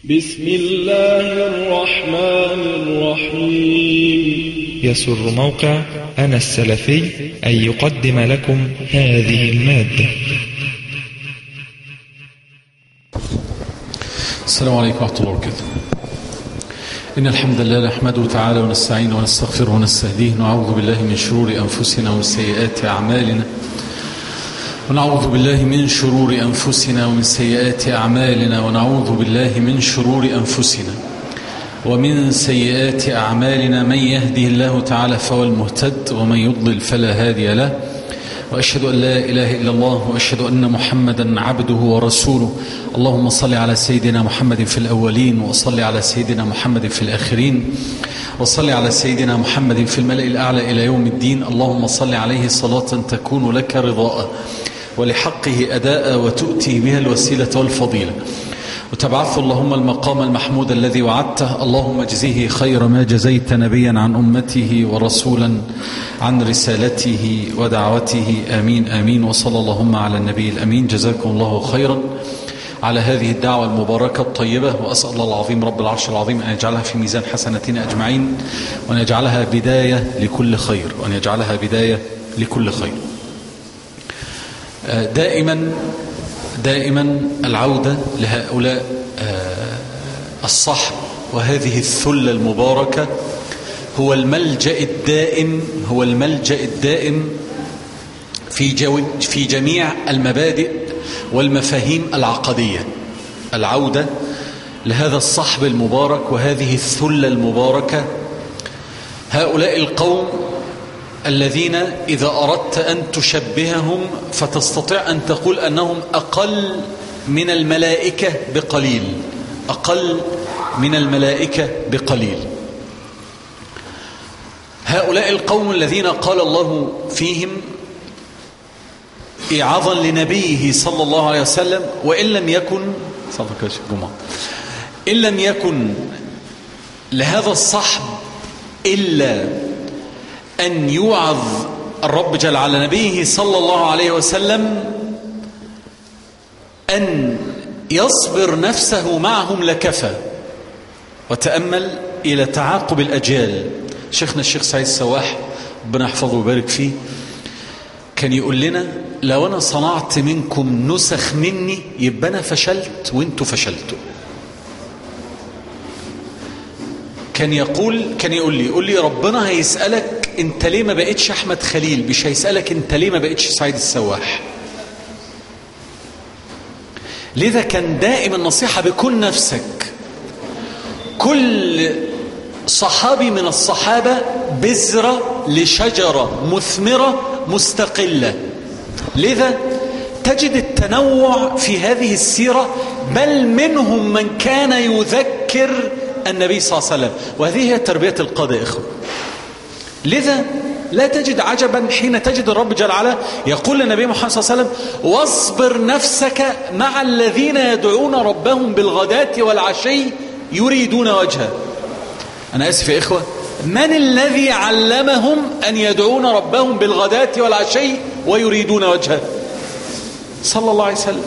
بسم الله الرحمن الرحيم يسر موقع أنا السلفي أن يقدم لكم هذه المادة السلام عليكم ورحمة الله وبركاته إن الحمد لله نحمده تعالى ونستعينه ونستغفره ونستهديه ونعوذ بالله من شرور أنفسنا ومن سيئات أعمالنا ونعوذ بالله من شرور أنفسنا ومن سيئات أعمالنا ونعوذ بالله من شرور أنفسنا ومن سيئات أعمالنا من يهده الله تعالى فهو المهتد ومن يضلل فلا هادي له وأشهد أن لا إله إلا الله وأشهد أن محمدا عبده ورسوله اللهم صل على سيدنا محمد في الأولين وصل على سيدنا محمد في الآخرين وصل على سيدنا محمد في الملأ الأعلى إلى يوم الدين اللهم صل عليه صلاة تكون لك رضاء ولحقه أداء وتؤتي بها الوسيلة والفضيلة وتبعث اللهم المقام المحمود الذي وعدته اللهم اجزه خير ما جزيت نبيا عن أمته ورسولا عن رسالته ودعوته آمين آمين وصلى اللهم على النبي الأمين جزاكم الله خيرا على هذه الدعوة المباركة الطيبة وأسأل الله العظيم رب العرش العظيم أن يجعلها في ميزان حسنتنا أجمعين وأن يجعلها بداية لكل خير وأن يجعلها بداية لكل خير دائما دائما العودة لهؤلاء الصحب وهذه الثلة المباركة هو الملجأ الدائم هو الملجأ الدائم في جو في جميع المبادئ والمفاهيم العقدية العودة لهذا الصحب المبارك وهذه الثلة المباركة هؤلاء القوم الذين إذا أردت أن تشبههم فتستطيع أن تقول أنهم أقل من الملائكة بقليل أقل من الملائكة بقليل هؤلاء القوم الذين قال الله فيهم إعاظا لنبيه صلى الله عليه وسلم وإن لم يكن إن لم يكن لهذا الصحب إلا أن يوعظ الرب جل على نبيه صلى الله عليه وسلم أن يصبر نفسه معهم لكفى وتأمل إلى تعاقب الأجيال شيخنا الشيخ سعيد السواح ربنا يحفظه ويبارك فيه كان يقول لنا لو أنا صنعت منكم نسخ مني يبقى أنا فشلت وانتوا فشلتوا كان يقول كان يقول لي يقول لي ربنا هيسألك انت ليه ما بقتش احمد خليل مش هيسألك انت ليه ما بقتش سعيد السواح لذا كان دائما النصيحة بكل نفسك كل صحابي من الصحابة بذرة لشجرة مثمرة مستقلة لذا تجد التنوع في هذه السيرة بل منهم من كان يذكر النبي صلى الله عليه وسلم وهذه هي تربية القادة يا إخوة لذا لا تجد عجبا حين تجد الرب جل وعلا يقول للنبي محمد صلى الله عليه وسلم واصبر نفسك مع الذين يدعون ربهم بالغداة والعشي يريدون وجهه أنا آسف يا إخوة من الذي علمهم أن يدعون ربهم بالغداة والعشي ويريدون وجهه صلى الله عليه وسلم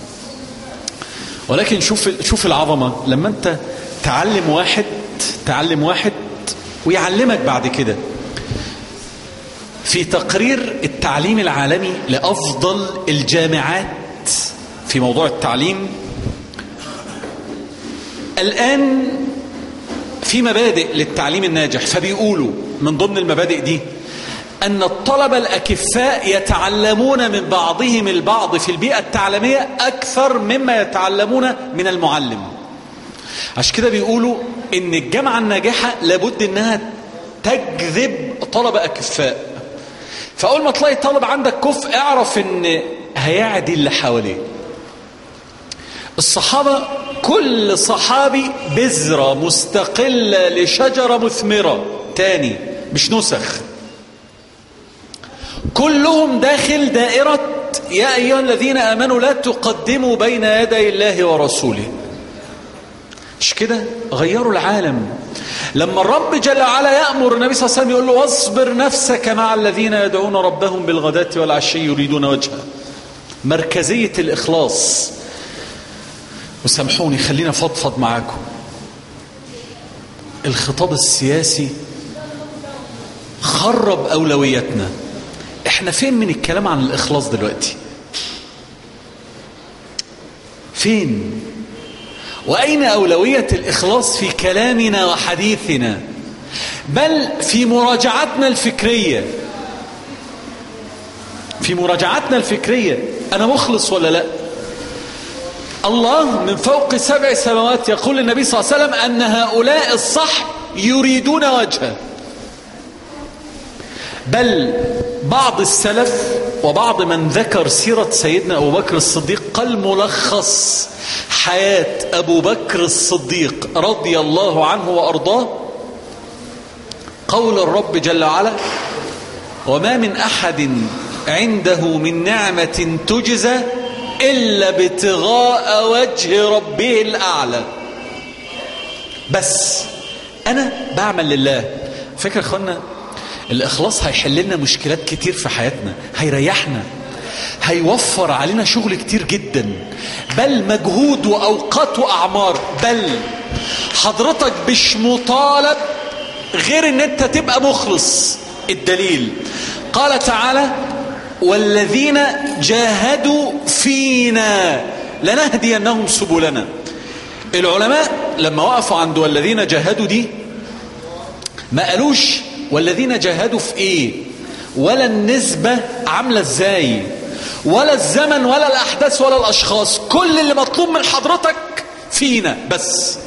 ولكن شوف شوف العظمة لما أنت تعلم واحد تعلم واحد ويعلمك بعد كده في تقرير التعليم العالمي لأفضل الجامعات في موضوع التعليم الآن في مبادئ للتعليم الناجح فبيقولوا من ضمن المبادئ دي أن الطلبة الأكفاء يتعلمون من بعضهم البعض في البيئة التعليمية أكثر مما يتعلمون من المعلم عشان كده بيقولوا ان الجامعة الناجحة لابد انها تجذب طلبة اكفاء فاول ما تلاقي طالب عندك كفء اعرف ان هيعدي اللي حواليه الصحابة كل صحابي بذرة مستقلة لشجرة مثمرة تاني مش نسخ كلهم داخل دائرة يا أيها الذين آمنوا لا تقدموا بين يدي الله ورسوله مش كده غيروا العالم لما الرب جل وعلا يأمر النبي صلى الله عليه وسلم يقول له واصبر نفسك مع الذين يدعون ربهم بالغداة والعشي يريدون وجهه مركزية الإخلاص وسامحوني خلينا فضفض معاكم الخطاب السياسي خرب أولوياتنا احنا فين من الكلام عن الإخلاص دلوقتي فين وأين أولوية الإخلاص في كلامنا وحديثنا بل في مراجعتنا الفكرية في مراجعتنا الفكرية أنا مخلص ولا لا الله من فوق سبع سماوات يقول للنبي صلى الله عليه وسلم أن هؤلاء الصح يريدون وجهه بل بعض السلف وبعض من ذكر سيرة سيدنا أبو بكر الصديق قال ملخص حياة أبو بكر الصديق رضي الله عنه وأرضاه قول الرب جل وعلا وما من أحد عنده من نعمة تجزى إلا ابتغاء وجه ربه الأعلى بس أنا بعمل لله فكرة أخوانا الإخلاص هيحل لنا مشكلات كتير في حياتنا هيريحنا هيوفر علينا شغل كتير جدا بل مجهود وأوقات وأعمار بل حضرتك مش مطالب غير ان انت تبقى مخلص الدليل قال تعالى والذين جاهدوا فينا لنهدينهم سبلنا العلماء لما وقفوا عند والذين جاهدوا دي ما قالوش والذين جاهدوا في ايه ولا النسبة عاملة ازاي ولا الزمن ولا الاحداث ولا الاشخاص كل اللي مطلوب من حضرتك فينا بس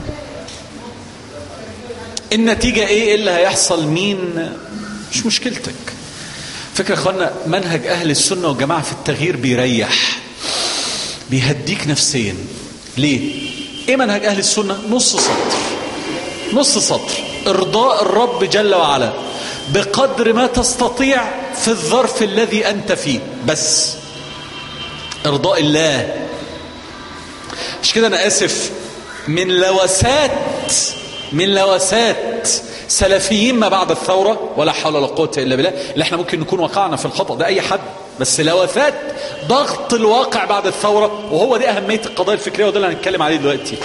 النتيجة ايه اللي هيحصل مين مش مشكلتك فكرة اخوانا منهج اهل السنة والجماعة في التغيير بيريح بيهديك نفسيا ليه ايه منهج اهل السنة نص سطر نص سطر ارضاء الرب جل وعلا بقدر ما تستطيع في الظرف الذي انت فيه بس ارضاء الله مش كده انا اسف من لوسات من لوسات سلفيين ما بعد الثورة ولا حول ولا قوة إلا بالله اللي احنا ممكن نكون وقعنا في الخطأ ده أي حد بس لوثات ضغط الواقع بعد الثورة وهو دي أهمية القضايا الفكرية وده اللي هنتكلم عليه دلوقتي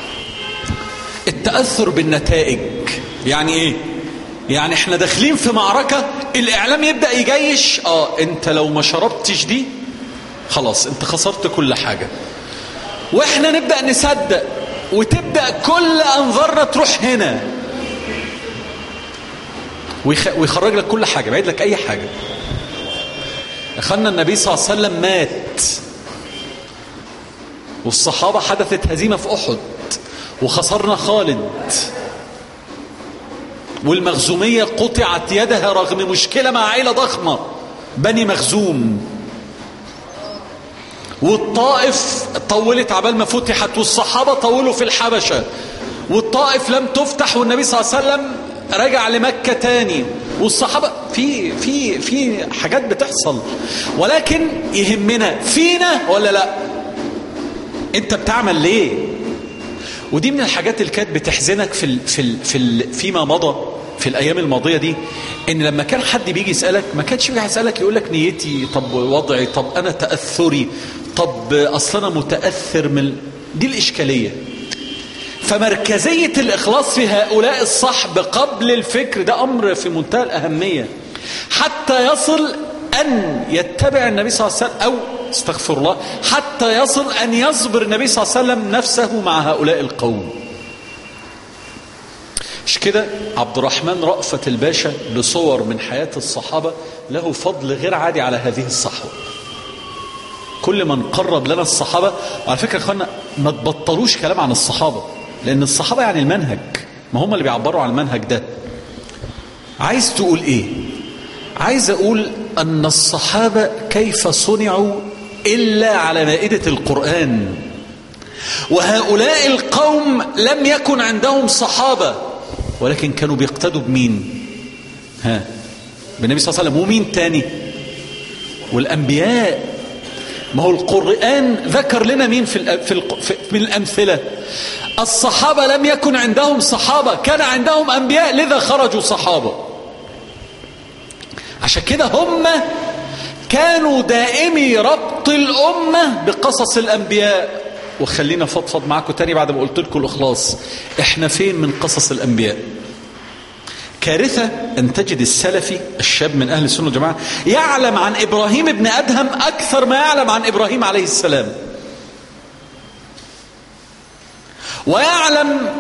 التأثر بالنتائج يعني إيه؟ يعني احنا داخلين في معركة الإعلام يبدأ يجيش اه انت لو ما شربتش دي خلاص انت خسرت كل حاجة واحنا نبدأ نصدق وتبدأ كل أنظارنا تروح هنا ويخ... ويخرج لك كل حاجة بعيد لك أي حاجة أخلنا النبي صلى الله عليه وسلم مات والصحابة حدثت هزيمة في أحد وخسرنا خالد والمخزومية قطعت يدها رغم مشكلة مع عيلة ضخمة بني مخزوم والطائف طولت عبال ما فتحت والصحابة طولوا في الحبشة والطائف لم تفتح والنبي صلى الله عليه وسلم رجع لمكة تاني والصحابة في في في حاجات بتحصل ولكن يهمنا فينا ولا لا انت بتعمل ليه ودي من الحاجات اللي كانت بتحزنك في ال في ال في ال فيما مضى في الايام الماضيه دي ان لما كان حد بيجي يسالك ما كانش بيجي يسالك يقول لك نيتي طب وضعي طب انا تاثري طب اصل انا متاثر من دي الاشكاليه فمركزيه الاخلاص في هؤلاء الصحب قبل الفكر ده امر في منتهى الاهميه حتى يصل ان يتبع النبي صلى الله عليه وسلم او استغفر الله حتى يصل ان يصبر النبي صلى الله عليه وسلم نفسه مع هؤلاء القوم مش كده عبد الرحمن رأفت الباشا لصور من حياة الصحابة له فضل غير عادي على هذه الصحوة كل من قرب لنا الصحابة وعلى فكرة اخوانا ما تبطلوش كلام عن الصحابة لأن الصحابة يعني المنهج ما هم اللي بيعبروا عن المنهج ده عايز تقول ايه عايز اقول ان الصحابة كيف صنعوا إلا على مائدة القرآن وهؤلاء القوم لم يكن عندهم صحابة ولكن كانوا بيقتدوا بمين ها بالنبي صلى الله عليه وسلم ومين تاني والأنبياء ما هو القرآن ذكر لنا مين في, في, في من الأمثلة الصحابة لم يكن عندهم صحابة كان عندهم أنبياء لذا خرجوا صحابة عشان كده هم كانوا دائمي ربط الأمة بقصص الأنبياء وخلينا فضفض معاكم تاني بعد ما قلت لكم الإخلاص احنا فين من قصص الأنبياء كارثة أن تجد السلفي الشاب من أهل السنة والجماعة يعلم عن إبراهيم ابن أدهم أكثر ما يعلم عن إبراهيم عليه السلام ويعلم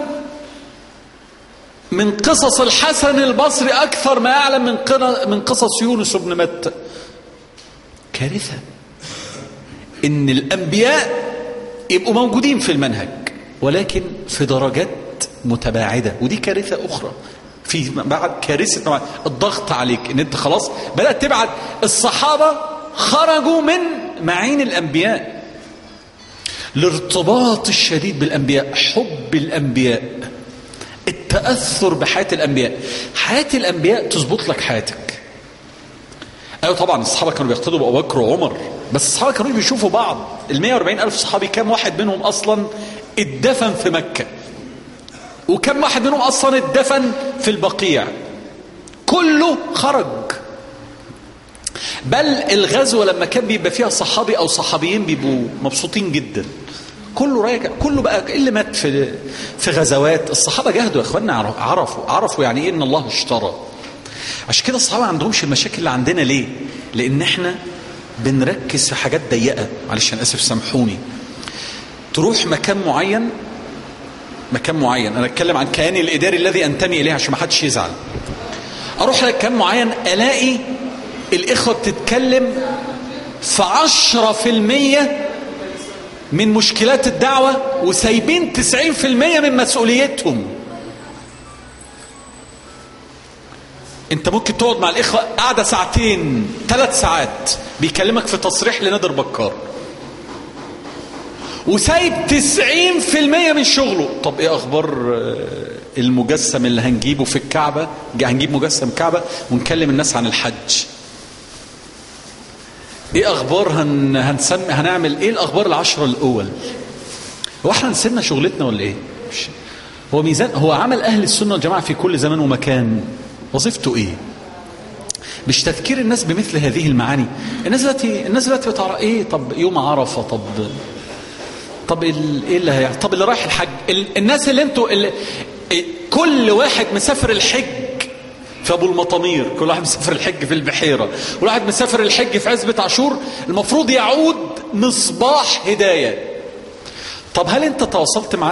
من قصص الحسن البصري أكثر ما يعلم من من قصص يونس بن متى كارثة إن الأنبياء يبقوا موجودين في المنهج ولكن في درجات متباعدة ودي كارثة أخرى في بعد كارثة الضغط عليك إن أنت خلاص بدأت تبعد الصحابة خرجوا من معين الأنبياء الارتباط الشديد بالأنبياء حب الأنبياء التأثر بحياة الأنبياء حياة الأنبياء تظبط لك حياتك أيوة طبعا الصحابة كانوا بيقتدوا بأبو بكر وعمر بس الصحابة كانوا بيشوفوا بعض ال 140 ألف صحابي كم واحد منهم أصلا اتدفن في مكة وكم واحد منهم أصلا اتدفن في البقيع كله خرج بل الغزوة لما كان بيبقى فيها صحابي أو صحابيين بيبقوا مبسوطين جدا كله رايك كله بقى اللي مات في في غزوات الصحابه جاهدوا يا اخوانا عرفوا عرفوا يعني ايه ان الله اشترى عشان كده الصحابه ما عندهمش المشاكل اللي عندنا ليه لان احنا بنركز في حاجات ضيقه معلش انا اسف سامحوني تروح مكان معين مكان معين انا اتكلم عن كياني الاداري الذي انتمي اليه عشان ما حدش يزعل اروح لمكان معين الاقي الاخوه بتتكلم في عشرة في المية من مشكلات الدعوة وسايبين 90% من مسؤوليتهم انت ممكن تقعد مع الاخوة قاعدة ساعتين ثلاث ساعات بيكلمك في تصريح لنادر بكار وسايب 90% من شغله طب ايه اخبار المجسم اللي هنجيبه في الكعبة هنجيب مجسم كعبة ونكلم الناس عن الحج ايه اخبار هن هنسمي هنعمل ايه الاخبار العشرة الاول هو احنا نسيبنا شغلتنا ولا ايه مش هو ميزان هو عمل اهل السنه والجماعه في كل زمان ومكان وظيفته ايه مش تذكير الناس بمثل هذه المعاني الناس دلوقتي الناس دلوقتي بتعرف ايه طب يوم عرفه طب طب ايه اللي هي طب اللي رايح الحج الناس اللي انتوا اللي كل واحد مسافر الحج في ابو المطامير كل واحد مسافر الحج في البحيره كل واحد مسافر الحج في عزبه عاشور المفروض يعود مصباح هدايه طب هل انت تواصلت معاه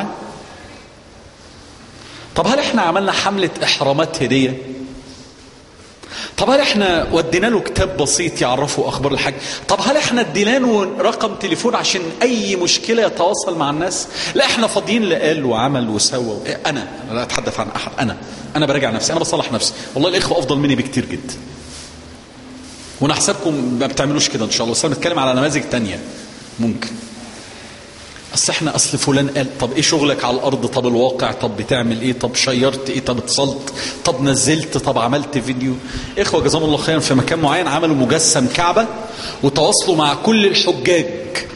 طب هل احنا عملنا حمله احرامات هديه طب هل احنا ودينا له كتاب بسيط يعرفه اخبار الحج طب هل احنا ادينا له رقم تليفون عشان اي مشكله يتواصل مع الناس لا احنا فاضيين لقال وعمل وسوى انا لا اتحدث عن احد انا انا براجع نفسي انا بصلح نفسي والله الاخوه افضل مني بكتير جدا وانا حسابكم ما بتعملوش كده ان شاء الله بس انا بتكلم على نماذج تانية ممكن اصل احنا اصل فلان قال طب ايه شغلك على الارض طب الواقع طب بتعمل ايه طب شيرت ايه طب اتصلت طب نزلت طب عملت فيديو اخوه جزاهم الله خيرا في مكان معين عملوا مجسم كعبه وتواصلوا مع كل الحجاج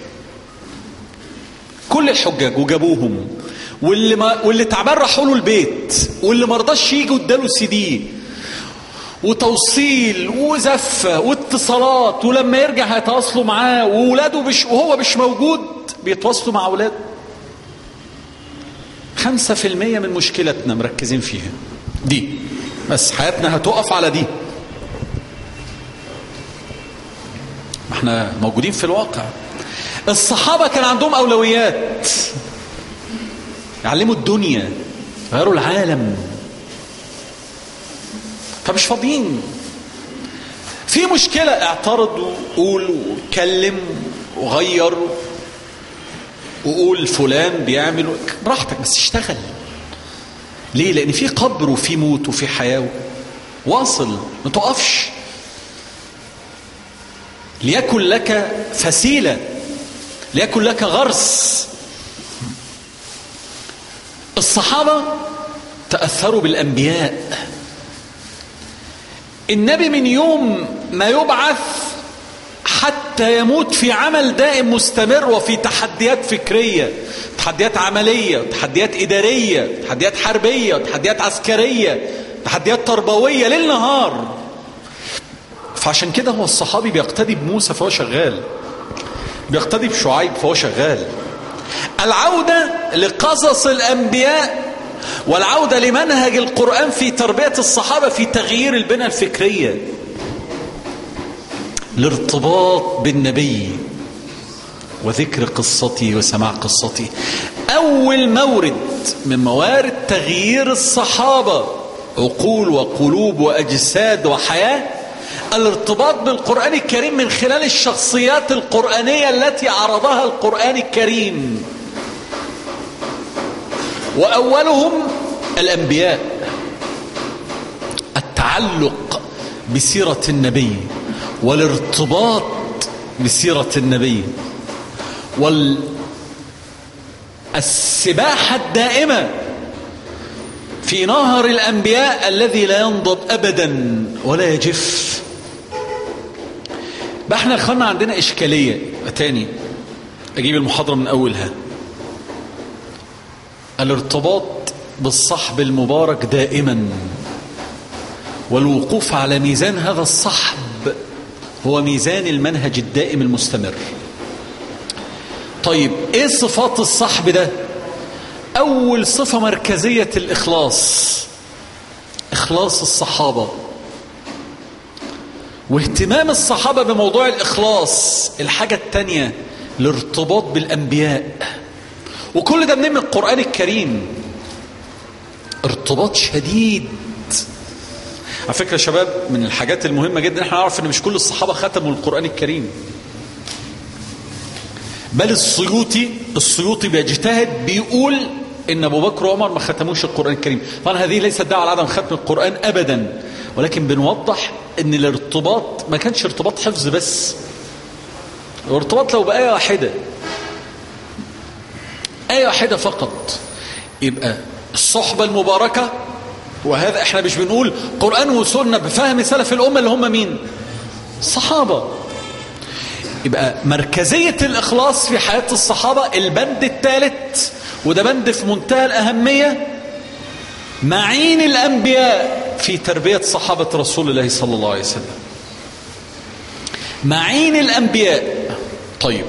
كل الحجاج وجابوهم واللي ما واللي تعبان راحوا له البيت واللي ما رضاش يجي اداله سي دي وتوصيل وزفه واتصالات ولما يرجع هيتواصلوا معاه واولاده مش وهو مش موجود بيتواصلوا مع اولاده خمسة في المية من مشكلتنا مركزين فيها دي بس حياتنا هتقف على دي ما احنا موجودين في الواقع الصحابة كان عندهم أولويات يعلموا الدنيا غيروا العالم فمش فاضيين في مشكلة اعترض وقول واتكلم وغير وقول فلان بيعمل براحتك بس اشتغل ليه لان في قبر وفي موت وفي حياه واصل ما تقفش ليكن لك فسيله ليكن لك غرس الصحابه تاثروا بالانبياء النبي من يوم ما يبعث حتى يموت في عمل دائم مستمر وفي تحديات فكرية تحديات عملية تحديات إدارية تحديات حربية تحديات عسكرية تحديات تربوية ليل نهار فعشان كده هو الصحابي بيقتدي بموسى فهو شغال بيقتدي بشعيب فهو شغال العودة لقصص الأنبياء والعودة لمنهج القرآن في تربية الصحابة في تغيير البنى الفكرية الارتباط بالنبي وذكر قصته وسماع قصته أول مورد من موارد تغيير الصحابة عقول وقلوب وأجساد وحياة الارتباط بالقرآن الكريم من خلال الشخصيات القرآنية التي عرضها القرآن الكريم وأولهم الأنبياء التعلق بسيرة النبي والارتباط بسيرة النبي والسباحة الدائمة في نهر الأنبياء الذي لا ينضب أبدا ولا يجف بقى احنا اخوانا عندنا إشكالية تاني أجيب المحاضرة من أولها الارتباط بالصحب المبارك دائما والوقوف على ميزان هذا الصحب هو ميزان المنهج الدائم المستمر طيب ايه صفات الصحب ده اول صفة مركزية الاخلاص اخلاص الصحابة واهتمام الصحابة بموضوع الاخلاص الحاجة التانية الارتباط بالانبياء وكل ده من القرآن الكريم ارتباط شديد على فكرة يا شباب من الحاجات المهمة جدا احنا نعرف ان مش كل الصحابة ختموا القرآن الكريم بل السيوطي السيوطي بيجتهد بيقول ان ابو بكر وعمر ما ختموش القرآن الكريم طبعا هذه ليست دعوة على عدم ختم القرآن ابدا ولكن بنوضح ان الارتباط ما كانش ارتباط حفظ بس الارتباط لو بآية واحدة آية واحدة فقط يبقى الصحبة المباركة وهذا احنا مش بنقول قرآن وسنة بفهم سلف الأمة اللي هم مين الصحابة يبقى مركزية الإخلاص في حياة الصحابة البند الثالث وده بند في منتهى الأهمية معين الأنبياء في تربية صحابة رسول الله صلى الله عليه وسلم معين الأنبياء طيب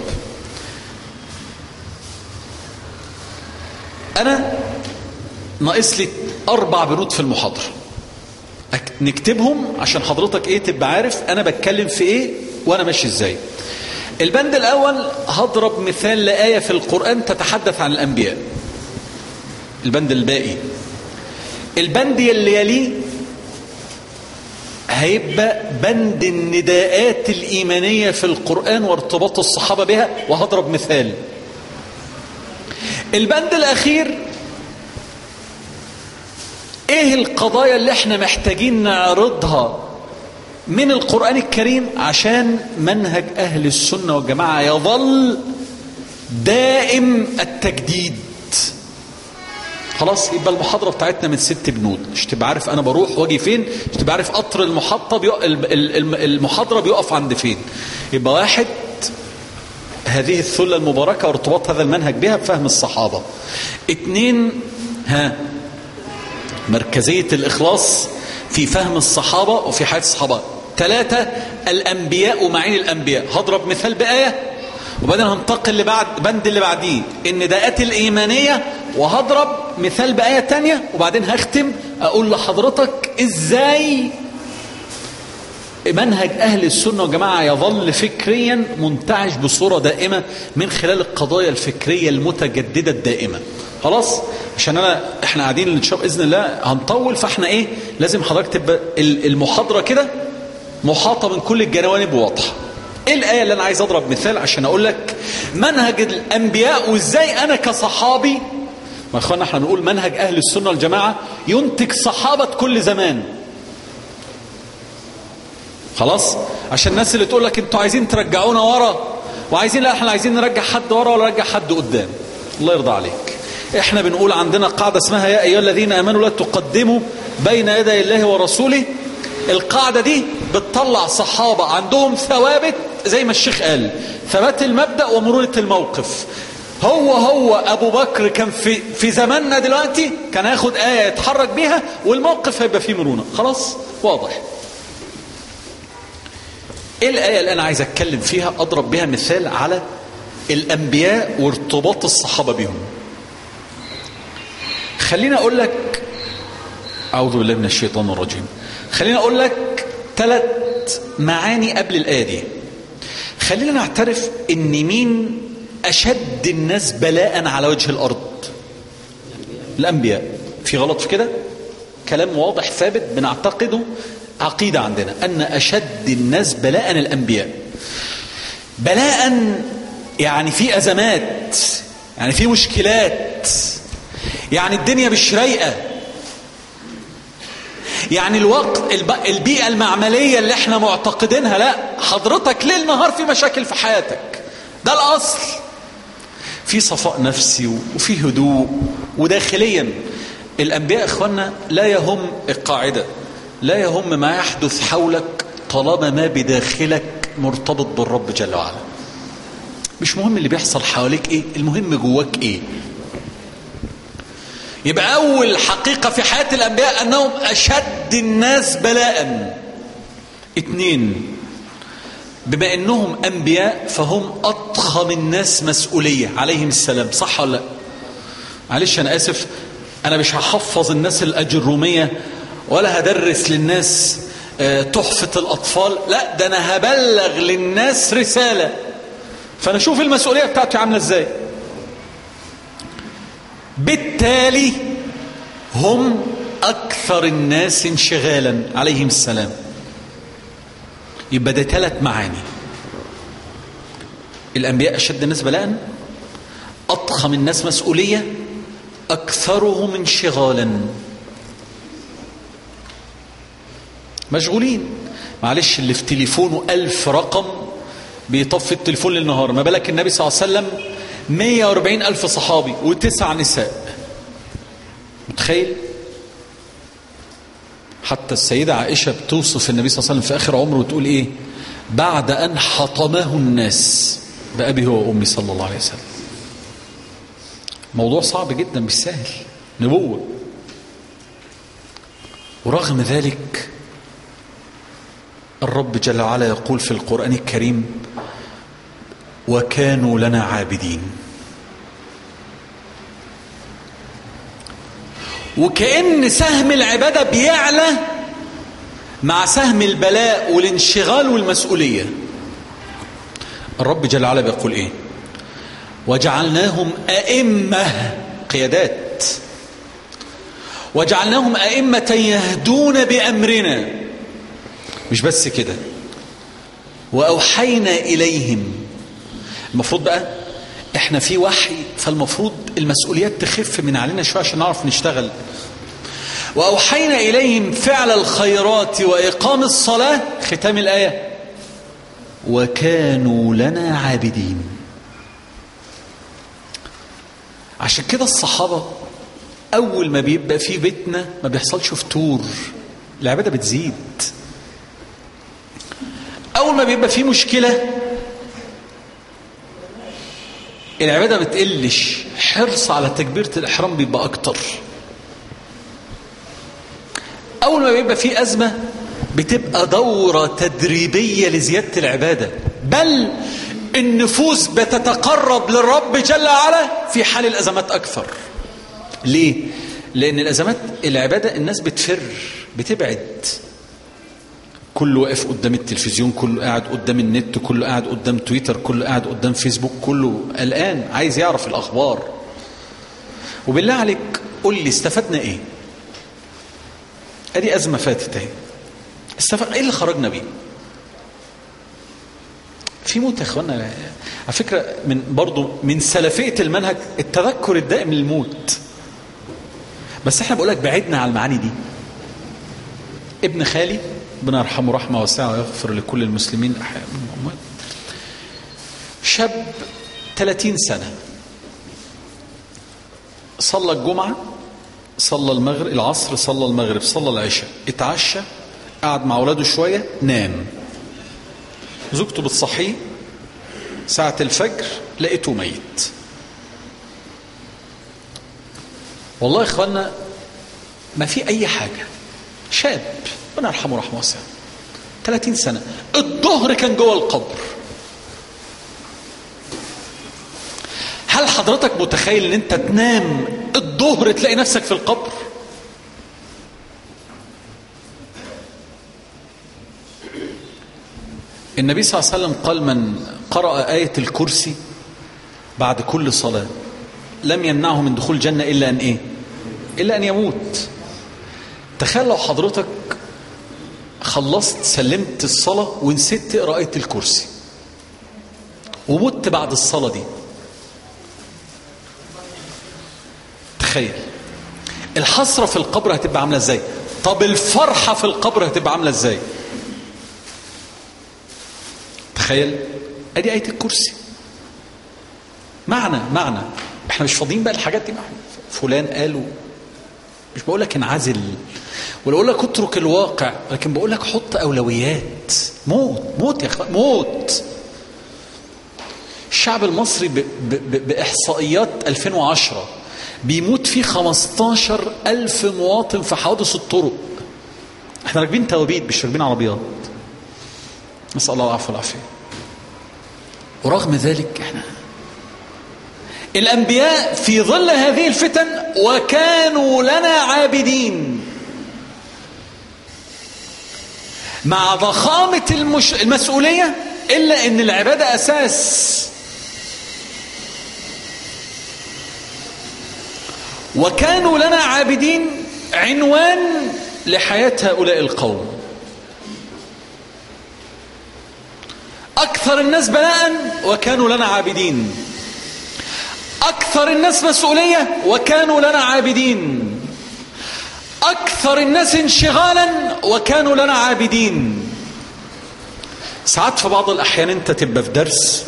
أنا ناقص لي أربع بنود في المحاضرة نكتبهم عشان حضرتك إيه تبقى عارف أنا بتكلم في إيه وأنا ماشي إزاي البند الأول هضرب مثال لآية في القرآن تتحدث عن الأنبياء البند الباقي البند اللي يليه هيبقى بند النداءات الإيمانية في القرآن وارتباط الصحابة بها وهضرب مثال البند الأخير ايه القضايا اللي احنا محتاجين نعرضها من القرآن الكريم عشان منهج أهل السنة والجماعة يظل دائم التجديد خلاص يبقى المحاضرة بتاعتنا من ست بنود مش تبقى عارف أنا بروح واجي فين مش تبقى عارف قطر المحطة بيق... المحاضرة بيقف عند فين يبقى واحد هذه الثلة المباركة وارتباط هذا المنهج بها بفهم الصحابة اتنين ها مركزية الإخلاص في فهم الصحابة وفي حياة الصحابة ثلاثة الأنبياء ومعين الأنبياء هضرب مثال بآية وبعدين هنتقل لبعد بند اللي بعديه النداءات الإيمانية وهضرب مثال بآية تانية وبعدين هختم أقول لحضرتك إزاي منهج أهل السنة والجماعة يظل فكريا منتعش بصورة دائمة من خلال القضايا الفكرية المتجددة الدائمة خلاص عشان انا احنا قاعدين ان شاء باذن الله هنطول فاحنا ايه لازم حضرتك تبقى المحاضره كده محاطه من كل الجوانب واضحه ايه الايه اللي انا عايز اضرب مثال عشان اقول لك منهج الانبياء وازاي انا كصحابي ما اخوانا احنا بنقول منهج اهل السنه والجماعه ينتج صحابه كل زمان خلاص عشان الناس اللي تقول لك انتوا عايزين ترجعونا ورا وعايزين لا احنا عايزين نرجع حد ورا ولا نرجع حد قدام الله يرضى عليك احنا بنقول عندنا قاعدة اسمها يا أيها الذين آمنوا لا تقدموا بين يدي الله ورسوله القاعدة دي بتطلع صحابة عندهم ثوابت زي ما الشيخ قال ثبات المبدأ ومرونة الموقف هو هو أبو بكر كان في, في زماننا دلوقتي كان هياخد آية يتحرك بيها والموقف هيبقى فيه مرونة خلاص واضح ايه الآية اللي أنا عايز أتكلم فيها أضرب بها مثال على الأنبياء وارتباط الصحابة بهم خليني أقول لك أعوذ بالله من الشيطان الرجيم خليني أقول لك ثلاث معاني قبل الآية دي خلينا نعترف إن مين أشد الناس بلاء على وجه الأرض الأنبياء في غلط في كده كلام واضح ثابت بنعتقده عقيدة عندنا أن أشد الناس بلاء الأنبياء بلاء يعني في أزمات يعني في مشكلات يعني الدنيا مش رايقة يعني الوقت البيئة المعملية اللي احنا معتقدينها لا حضرتك ليل نهار في مشاكل في حياتك ده الأصل في صفاء نفسي وفي هدوء وداخليا الأنبياء إخوانا لا يهم القاعدة لا يهم ما يحدث حولك طالما ما بداخلك مرتبط بالرب جل وعلا مش مهم اللي بيحصل حواليك ايه المهم جواك ايه يبقى أول حقيقة في حياة الأنبياء أنهم أشد الناس بلاء اتنين بما أنهم أنبياء فهم أضخم الناس مسؤولية عليهم السلام صح ولا لا معلش أنا آسف أنا مش هحفظ الناس الأجرومية ولا هدرس للناس تحفة الأطفال لا ده أنا هبلغ للناس رسالة فأنا شوف المسؤولية بتاعتي عاملة إزاي بالتالي هم أكثر الناس انشغالا عليهم السلام يبقى ده ثلاث معاني الأنبياء أشد الناس بلاء أضخم الناس مسؤولية أكثرهم انشغالا مشغولين معلش اللي في تليفونه ألف رقم بيطفي التليفون للنهار ما بالك النبي صلى الله عليه وسلم 140 ألف صحابي وتسع نساء متخيل حتى السيدة عائشة بتوصف النبي صلى الله عليه وسلم في آخر عمره وتقول إيه بعد أن حطمه الناس بأبي هو وأمي صلى الله عليه وسلم موضوع صعب جدا مش سهل نبوة ورغم ذلك الرب جل وعلا يقول في القرآن الكريم وكانوا لنا عابدين وكأن سهم العبادة بيعلى مع سهم البلاء والانشغال والمسؤولية الرب جل وعلا بيقول ايه وجعلناهم أئمة قيادات وجعلناهم أئمة يهدون بأمرنا مش بس كده وأوحينا إليهم المفروض بقى احنا في وحي فالمفروض المسؤوليات تخف من علينا شوية عشان نعرف نشتغل وأوحينا إليهم فعل الخيرات وإقام الصلاة ختام الآية وكانوا لنا عابدين عشان كده الصحابة أول ما بيبقى في بيتنا ما بيحصلش فتور العبادة بتزيد أول ما بيبقى في مشكلة العبادة بتقلش حرص على تكبيرة الإحرام بيبقى أكتر أول ما بيبقى في أزمة بتبقى دورة تدريبية لزيادة العبادة بل النفوس بتتقرب للرب جل وعلا في حال الأزمات أكثر ليه؟ لأن الأزمات العبادة الناس بتفر بتبعد كله واقف قدام التلفزيون كله قاعد قدام النت كله قاعد قدام تويتر كله قاعد قدام فيسبوك كله قلقان عايز يعرف الأخبار وبالله عليك قول لي استفدنا ايه ادي أزمة فاتت اهي استفدنا ايه اللي خرجنا بيه في موت يا اخوانا على فكرة من برضو من سلفية المنهج التذكر الدائم للموت بس احنا بقول لك بعدنا على المعاني دي ابن خالي ربنا يرحمه رحمه واسعه ويغفر لكل المسلمين احياء من الاموات شاب 30 سنه صلى الجمعه صلى المغرب العصر صلى المغرب صلى العشاء اتعشى قعد مع اولاده شويه نام زوجته بتصحيه ساعه الفجر لقيته ميت والله يا اخوانا ما في اي حاجه شاب ربنا يرحمه رحمه واسعه 30 سنه الظهر كان جوه القبر حضرتك متخيل ان انت تنام الظهر تلاقي نفسك في القبر النبي صلى الله عليه وسلم قال من قرأ آية الكرسي بعد كل صلاة لم يمنعه من دخول الجنة إلا أن إيه إلا أن يموت تخيل لو حضرتك خلصت سلمت الصلاة ونسيت تقرأ آية الكرسي ومت بعد الصلاة دي تخيل الحسرة في القبر هتبقى عاملة ازاي طب الفرحة في القبر هتبقى عاملة ازاي تخيل ادي آية الكرسي معنى معنى احنا مش فاضيين بقى الحاجات دي معنى فلان قالوا مش بقول لك انعزل ولا اقول لك اترك الواقع لكن بقول لك حط اولويات موت موت يا اخوان موت الشعب المصري ب ب ب باحصائيات 2010 بيموت فيه 15 ألف مواطن في حوادث الطرق احنا راكبين توابيت مش راكبين عربيات نسأل الله العفو والعافية ورغم ذلك احنا الأنبياء في ظل هذه الفتن وكانوا لنا عابدين مع ضخامة المش... المسؤولية إلا أن العبادة أساس وكانوا لنا عابدين عنوان لحياة هؤلاء القوم أكثر الناس بلاء وكانوا لنا عابدين أكثر الناس مسؤولية وكانوا لنا عابدين أكثر الناس انشغالا وكانوا لنا عابدين ساعات في بعض الأحيان أنت تبقى في درس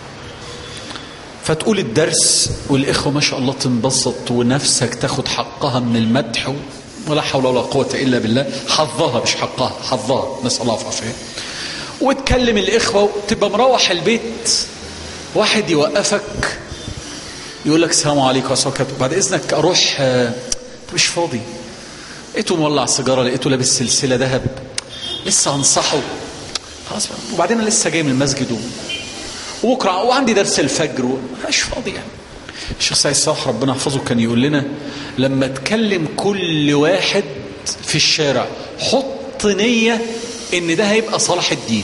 فتقول الدرس والإخوة ما شاء الله تنبسط ونفسك تاخد حقها من المدح ولا حول ولا قوة إلا بالله حظها مش حقها حظها نسأل الله العافية وتكلم الإخوة وتبقى مروح البيت واحد يوقفك يقول لك السلام عليكم ورحمة الله وبركاته بعد إذنك أروح آه، مش فاضي لقيته مولع سيجارة لقيته لابس سلسلة ذهب لسه هنصحه خلاص بقى. وبعدين أنا لسه جاي من المسجد و- وبكرة وعندي درس الفجر و- مش فاضي يعني الشيخ سعيد صالح ربنا يحفظه كان يقول لنا لما تكلم كل واحد في الشارع حط نية ان ده هيبقى صلاح الدين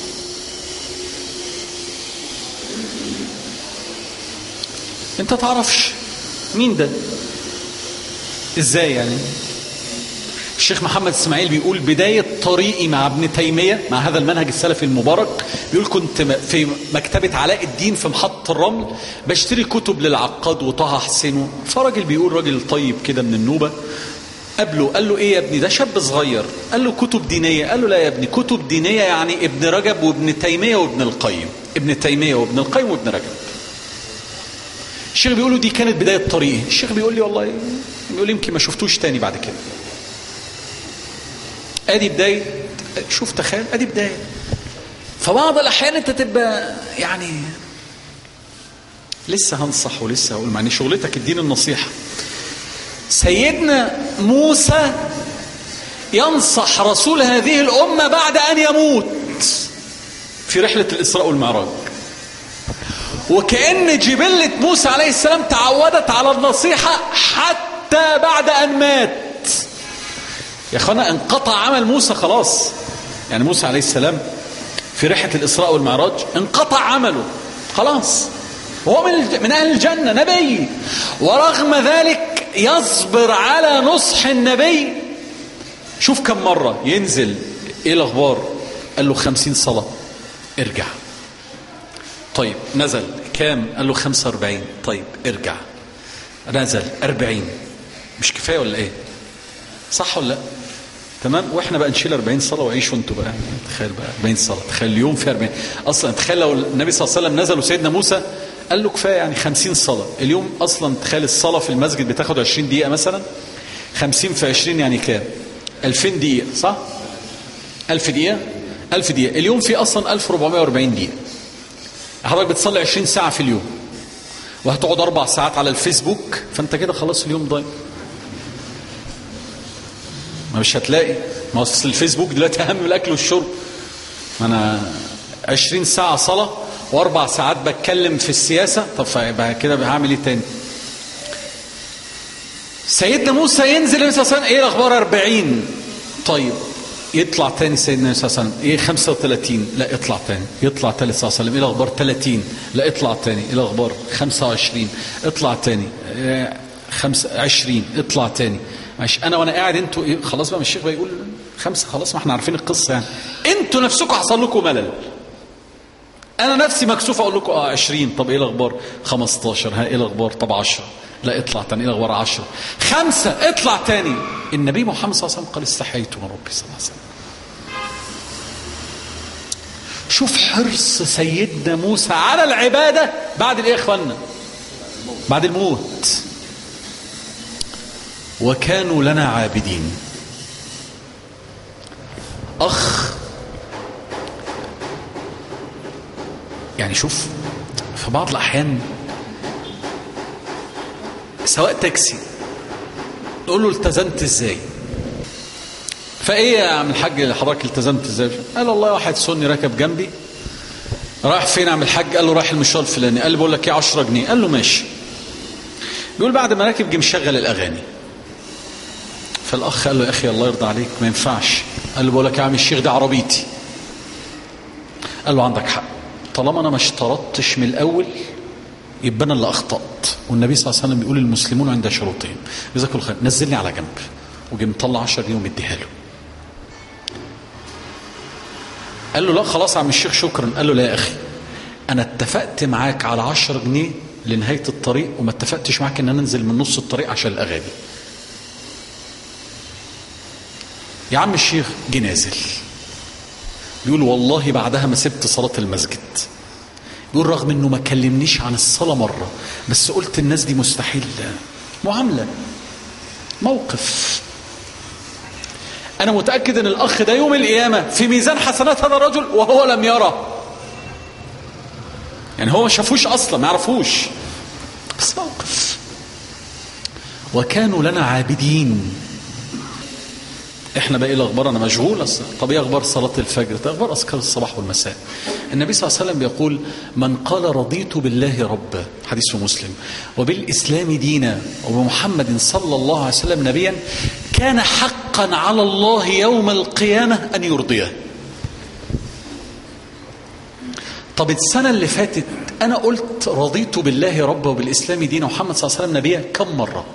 انت تعرفش مين ده ازاي يعني الشيخ محمد اسماعيل بيقول بداية طريقي مع ابن تيمية مع هذا المنهج السلفي المبارك بيقول كنت م- في مكتبة علاء الدين في محطة الرمل بشتري كتب للعقاد وطه حسين فراجل بيقول راجل طيب كده من النوبة قابله قال له ايه يا ابني ده شاب صغير قال له كتب دينية قال له لا يا ابني كتب دينية يعني ابن رجب وابن تيمية وابن القيم ابن تيمية وابن القيم وابن رجب الشيخ بيقول له دي كانت بداية طريقي الشيخ بيقول لي والله بيقول لي يمكن ما شفتوش تاني بعد كده ادي بداية شوف تخيل ادي بداية فبعض الاحيان انت تبقى يعني لسه هنصح ولسه هقول معني شغلتك الدين النصيحة سيدنا موسى ينصح رسول هذه الأمة بعد أن يموت في رحلة الإسراء والمعراج وكأن جبلة موسى عليه السلام تعودت على النصيحة حتى بعد أن مات يا أخوانا انقطع عمل موسى خلاص يعني موسى عليه السلام في رحلة الإسراء والمعراج انقطع عمله خلاص هو من الج- من أهل الجنة نبي ورغم ذلك يصبر على نصح النبي شوف كم مرة ينزل ايه الأخبار قال له خمسين صلاة ارجع طيب نزل كام قال له خمسة واربعين طيب ارجع نزل أربعين مش كفاية ولا ايه صح ولا لا تمام واحنا بقى نشيل 40 صلاه وعيشوا انتوا بقى تخيل بقى 40 صلاه تخيل اليوم في 40 اصلا تخيل لو النبي صلى الله عليه وسلم نزل وسيدنا موسى قال له كفايه يعني 50 صلاه اليوم اصلا تخيل الصلاه في المسجد بتاخد 20 دقيقه مثلا 50 في 20 يعني كام 2000 دقيقه صح 1000 دقيقه 1000 دقيقه اليوم في اصلا 1440 دقيقه حضرتك بتصلي 20 ساعه في اليوم وهتقعد اربع ساعات على الفيسبوك فانت كده خلاص اليوم ضايع ما مش هتلاقي ما هو أصل الفيسبوك دلوقتي اهم من الاكل والشرب ما انا 20 ساعه صلاه واربع ساعات بتكلم في السياسة طب فيبقى كده هعمل ايه تاني سيدنا موسى ينزل النبي صلى الله عليه وسلم ايه الاخبار 40 طيب يطلع تاني سيدنا النبي صلى الله عليه وسلم ايه 35 لا اطلع تاني يطلع تاني صلى الله عليه وسلم ايه الاخبار 30 لا اطلع تاني ايه الاخبار 25 اطلع تاني إيه 25 اطلع تاني ماشي انا وانا قاعد انتوا ايه خلاص بقى الشيخ بقى يقول خمسه خلاص ما احنا عارفين القصه يعني انتوا نفسكم حصل لكم ملل انا نفسي مكسوف اقول لكم اه 20 طب ايه الاخبار 15 ها ايه الاخبار طب 10 لا اطلع تاني ايه الاخبار 10 خمسه اطلع تاني النبي محمد صلى الله عليه وسلم قال استحييت من ربي صلى الله عليه وسلم شوف حرص سيدنا موسى على العباده بعد الايه يا اخوانا بعد الموت وكانوا لنا عابدين اخ يعني شوف في بعض الأحيان سواء تاكسي نقول له التزمت ازاي فايه يا عم الحاج حضرتك التزمت ازاي قال والله واحد سني راكب جنبي رايح فين يا عم الحاج قال له رايح المشوار الفلاني قال له بقول لك ايه 10 جنيه قال له ماشي بيقول بعد ما راكب جه مشغل الاغاني فالاخ قال له يا اخي الله يرضى عليك ما ينفعش قال له بقول لك يا عم الشيخ دي عربيتي قال له عندك حق طالما انا ما اشترطتش من الاول يبقى انا اللي اخطات والنبي صلى الله عليه وسلم بيقول المسلمون عند شروطهم جزاك الله خير نزلني على جنب وجي مطلع 10 جنيه ومديها له قال له لا خلاص يا عم الشيخ شكرا قال له لا يا اخي انا اتفقت معاك على 10 جنيه لنهايه الطريق وما اتفقتش معاك ان انا انزل من نص الطريق عشان الاغاني يا عم الشيخ جه نازل بيقول والله بعدها ما سبت صلاة المسجد بيقول رغم انه ما كلمنيش عن الصلاة مرة بس قلت الناس دي مستحيل معاملة موقف انا متأكد ان الاخ ده يوم القيامة في ميزان حسنات هذا الرجل وهو لم يرى يعني هو ما شافوش اصلا ما يعرفوش بس موقف وكانوا لنا عابدين احنا بقى ايه الاخبار انا مشغول اصلا طب ايه اخبار صلاه الفجر طب اخبار اذكار الصباح والمساء النبي صلى الله عليه وسلم بيقول من قال رضيت بالله ربا حديث في مسلم وبالاسلام دينا وبمحمد صلى الله عليه وسلم نبيا كان حقا على الله يوم القيامه ان يرضيه طب السنه اللي فاتت انا قلت رضيت بالله ربا وبالاسلام دينا ومحمد صلى الله عليه وسلم نبيا كم مره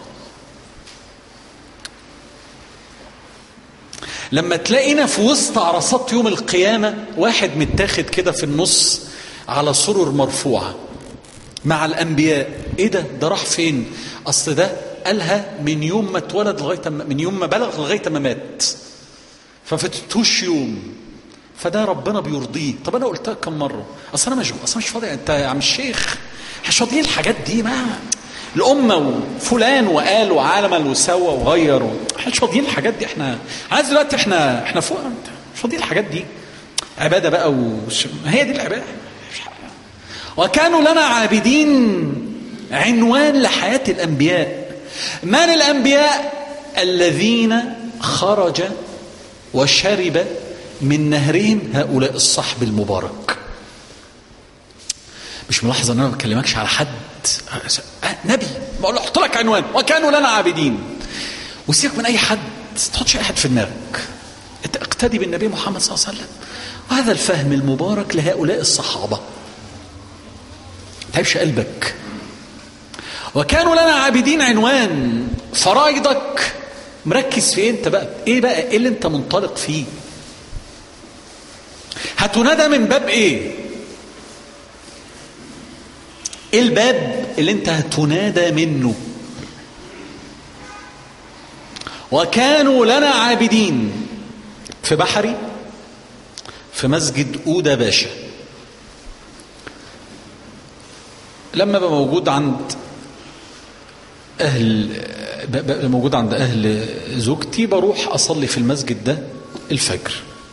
لما تلاقينا في وسط عرصات يوم القيامة واحد متاخد كده في النص على سرر مرفوعة مع الأنبياء إيه ده ده راح فين أصل ده قالها من يوم ما اتولد لغاية من يوم ما بلغ لغاية ما مات ففتتوش يوم فده ربنا بيرضيه طب أنا قلتها كم مرة أصل أنا مشغول أصل مش فاضي أنت يا عم الشيخ مش فاضيين الحاجات دي ما الأمة وفلان وقال وعمل وسوى وغير و... احنا مش فاضيين الحاجات دي احنا عايز دلوقتي احنا احنا فوق مش فاضيين الحاجات دي عبادة بقى وش... هي دي العبادة وكانوا لنا عابدين عنوان لحياة الأنبياء من الأنبياء الذين خرج وشرب من نهرهم هؤلاء الصحب المبارك مش ملاحظ ان انا ما بكلمكش على حد نبي بقول له احط لك عنوان وكانوا لنا عابدين وسيبك من اي حد ما تحطش اي حد في دماغك انت اقتدي بالنبي محمد صلى الله عليه وسلم وهذا الفهم المبارك لهؤلاء الصحابه تعبش قلبك وكانوا لنا عابدين عنوان فرايضك مركز في انت بقى ايه بقى ايه اللي انت منطلق فيه هتنادى من باب ايه ايه الباب اللي انت هتنادى منه وكانوا لنا عابدين في بحري في مسجد أودا باشا لما بقى موجود عند أهل بقى موجود عند أهل زوجتي بروح أصلي في المسجد ده الفجر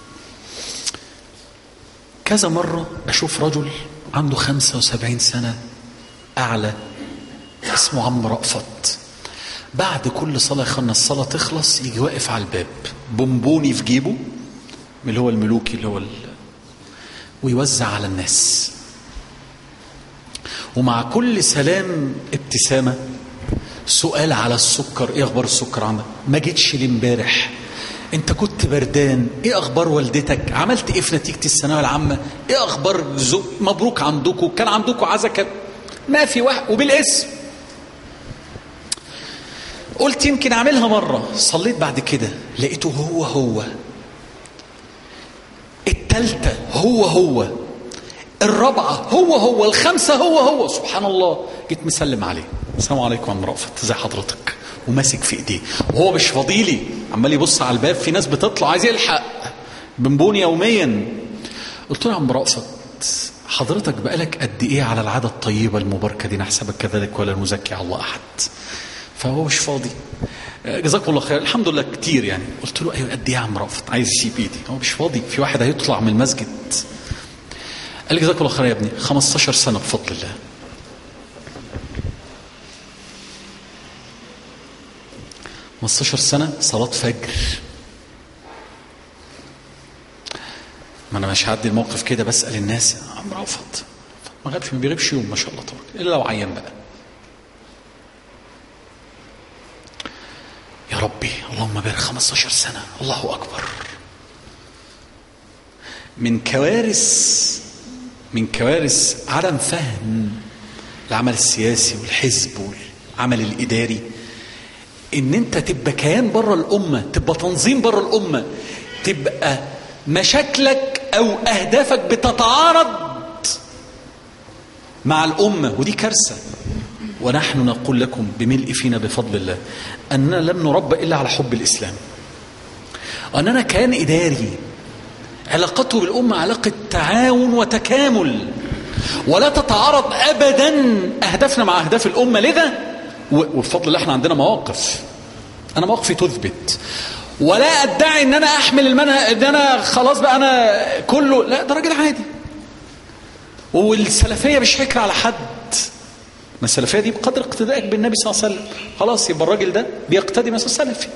كذا مرة أشوف رجل عنده خمسة وسبعين سنة أعلى اسمه عم رأفت بعد كل صلاة خلنا الصلاة تخلص يجي واقف على الباب بونبوني في جيبه من اللي هو الملوكي اللي هو ال... ويوزع على الناس ومع كل سلام ابتسامة سؤال على السكر ايه اخبار السكر عندك ما جيتش لي امبارح انت كنت بردان ايه اخبار والدتك عملت ايه في نتيجه الثانويه العامه ايه اخبار زو... مبروك عندكم كان عندكم عزكه ما في واحد وبالاسم قلت يمكن اعملها مره صليت بعد كده لقيته هو هو التالتة هو هو الرابعة هو هو الخمسة هو هو سبحان الله جيت مسلم عليه السلام عليكم يا عم رأفت ازي حضرتك وماسك في ايديه وهو مش فاضيلي عمال يبص على الباب في ناس بتطلع عايز يلحق بنبون يوميا قلت له يا عم رأفت حضرتك بقالك قد ايه على العادة الطيبة المباركة دي نحسبك كذلك ولا نزكي على الله احد فهو مش فاضي جزاكم الله خير الحمد لله كتير يعني قلت له ايوه قد ايه يا عم رأفت عايز يسيب ايدي هو مش فاضي في واحد هيطلع من المسجد قال لي جزاك الله خير يا ابني 15 سنة بفضل الله خمستاشر سنة صلاة فجر ما انا مش هعدي الموقف كده بسأل الناس عم رأفت ما غابش ما بيغيبش يوم ما شاء الله تبارك الا لو عيان بقى يا ربي اللهم بارك 15 سنة الله أكبر من كوارث من كوارث عدم فهم العمل السياسي والحزب والعمل الإداري إن أنت تبقى كيان بره الأمة تبقى تنظيم بره الأمة تبقى مشاكلك أو أهدافك بتتعارض مع الأمة ودي كارثة ونحن نقول لكم بملء فينا بفضل الله أننا لم نربى إلا على حب الإسلام وأننا كيان إداري علاقته بالأمة علاقة تعاون وتكامل ولا تتعارض أبدا أهدافنا مع أهداف الأمة لذا وبفضل الله احنا عندنا مواقف أنا مواقفي تثبت ولا أدعي أن أنا أحمل المنهج أن أنا خلاص بقى أنا كله لا ده راجل عادي والسلفية مش حكر على حد ما السلفيه دي بقدر اقتدائك بالنبي صلى الله عليه وسلم خلاص يبقى الراجل ده بيقتدي مثلا سلفي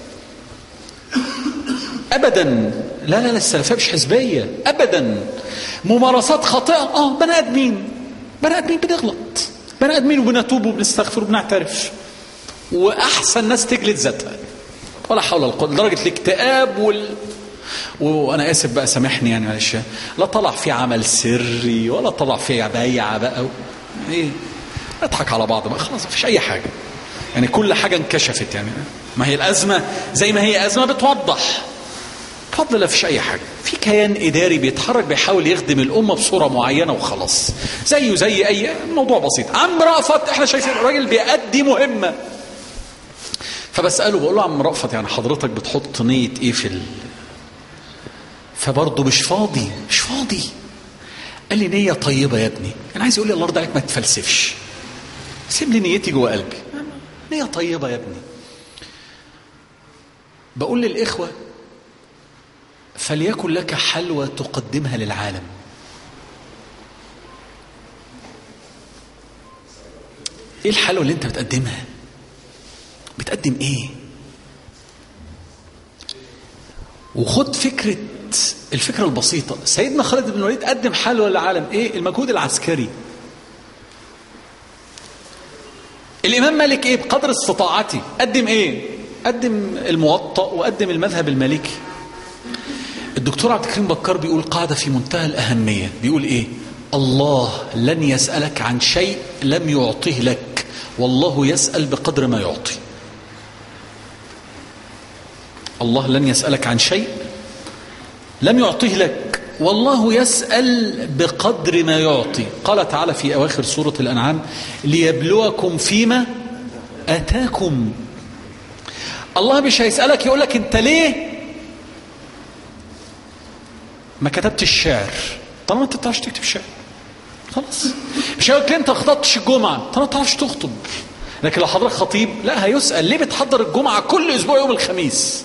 ابدا لا لا لا السلفيه مش حزبيه ابدا ممارسات خاطئه اه بني ادمين بني ادمين بنغلط بني ادمين وبنتوب وبنستغفر وبنعترف واحسن ناس تجلد ذاتها ولا حول ولا قوه لدرجه الاكتئاب وال وانا اسف بقى سامحني يعني معلش لا طلع في عمل سري ولا طلع في بيعه بقى ايه نضحك على بعض بقى خلاص مفيش اي حاجه يعني كل حاجه انكشفت يعني ما هي الازمه زي ما هي ازمه بتوضح بفضل الله مفيش اي حاجه في كيان اداري بيتحرك بيحاول يخدم الامه بصوره معينه وخلاص زيه زي اي موضوع بسيط عم رأفت احنا شايفين الراجل بيأدي مهمه فبساله بقول له عم رأفت يعني حضرتك بتحط نيه ايه في ال... فبرضه مش فاضي مش فاضي قال لي نيه طيبه يا ابني انا عايز يقول لي الله يرضى عليك ما تفلسفش سيب لي نيتي جوه قلبي نية طيبة يا ابني بقول للإخوة فليكن لك حلوى تقدمها للعالم ايه الحلوى اللي انت بتقدمها بتقدم ايه وخد فكرة الفكرة البسيطة سيدنا خالد بن الوليد قدم حلوى للعالم ايه المجهود العسكري الإمام مالك إيه بقدر استطاعتي قدم إيه قدم الموطأ وقدم المذهب المالكي الدكتور عبد الكريم بكار بيقول قاعدة في منتهى الأهمية بيقول إيه الله لن يسألك عن شيء لم يعطيه لك والله يسأل بقدر ما يعطي الله لن يسألك عن شيء لم يعطيه لك والله يسأل بقدر ما يعطي قال تعالى في أواخر سورة الأنعام ليبلوكم فيما أتاكم الله مش هيسألك يقول لك أنت ليه ما كتبتش الشعر طالما أنت بتعرفش تكتب شعر خلاص مش هيقول لك أنت خطبتش الجمعة طالما ما بتعرفش تخطب لكن لو حضرتك خطيب لا هيسأل ليه بتحضر الجمعة كل أسبوع يوم الخميس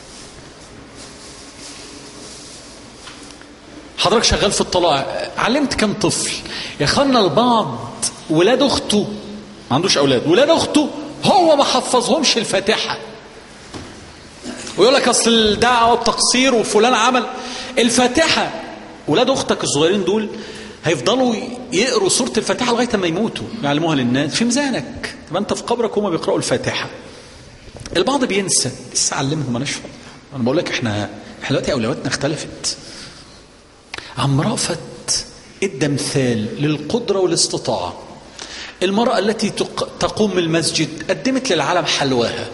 حضرتك شغال في الطلاع علمت كم طفل يا خلنا البعض ولاد اخته ما عندوش اولاد ولاد اخته هو ما حفظهمش الفاتحه ويقول لك اصل الدعوه بتقصير وفلان عمل الفاتحه ولاد اختك الصغيرين دول هيفضلوا يقروا سورة الفاتحة لغاية ما يموتوا يعلموها للناس في ميزانك تبقى أنت في قبرك وهم بيقرأوا الفاتحة البعض بينسى لسه علمهم أنا فاضي أنا بقول لك إحنا إحنا دلوقتي أولوياتنا اختلفت عم رأفت ادى مثال للقدرة والاستطاعة المرأة التي تق- تقوم المسجد قدمت للعالم حلواها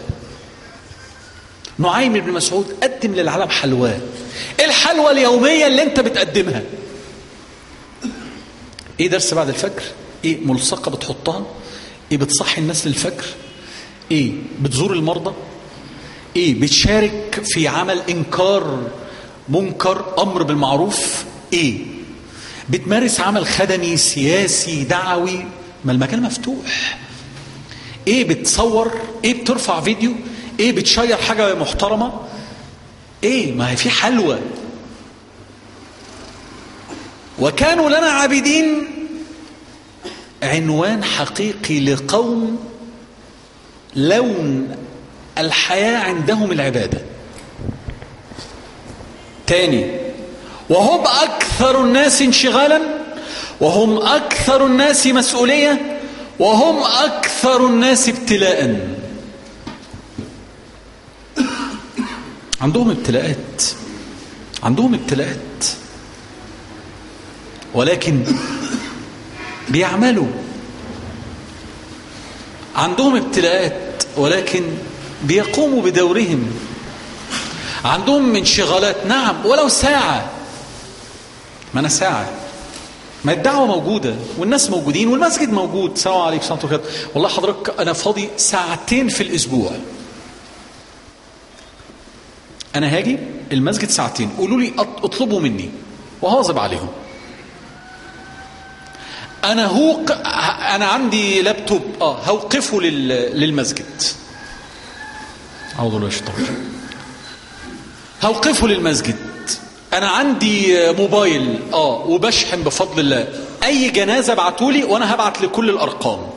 نعيم بن مسعود قدم للعالم حلواه ايه الحلوى اليومية اللي انت بتقدمها ايه درس بعد الفجر ايه ملصقة بتحطها ايه بتصحي الناس للفجر ايه بتزور المرضى ايه بتشارك في عمل انكار منكر امر بالمعروف ايه بتمارس عمل خدمي سياسي دعوي ما المكان مفتوح ايه بتصور ايه بترفع فيديو ايه بتشير حاجه محترمه ايه ما هي في حلوى وكانوا لنا عابدين عنوان حقيقي لقوم لون الحياه عندهم العباده تاني وهم اكثر الناس انشغالا وهم اكثر الناس مسؤوليه وهم اكثر الناس ابتلاء عندهم ابتلاءات عندهم ابتلاءات ولكن بيعملوا عندهم ابتلاءات ولكن بيقوموا بدورهم عندهم انشغالات نعم ولو ساعة ما أنا ساعة ما الدعوة موجودة والناس موجودين والمسجد موجود السلام عليكم ورحمة الله وبركاته والله حضرتك أنا فاضي ساعتين في الأسبوع أنا هاجي المسجد ساعتين قولوا لي أط- اطلبوا مني وهواظب عليهم أنا هوق أنا عندي لابتوب أه هوقفه لل... للمسجد أعوذ بالله من الشيطان الرجيم. هوقفه للمسجد انا عندي موبايل اه وبشحن بفضل الله اي جنازه ابعتولي وانا هبعت لكل الارقام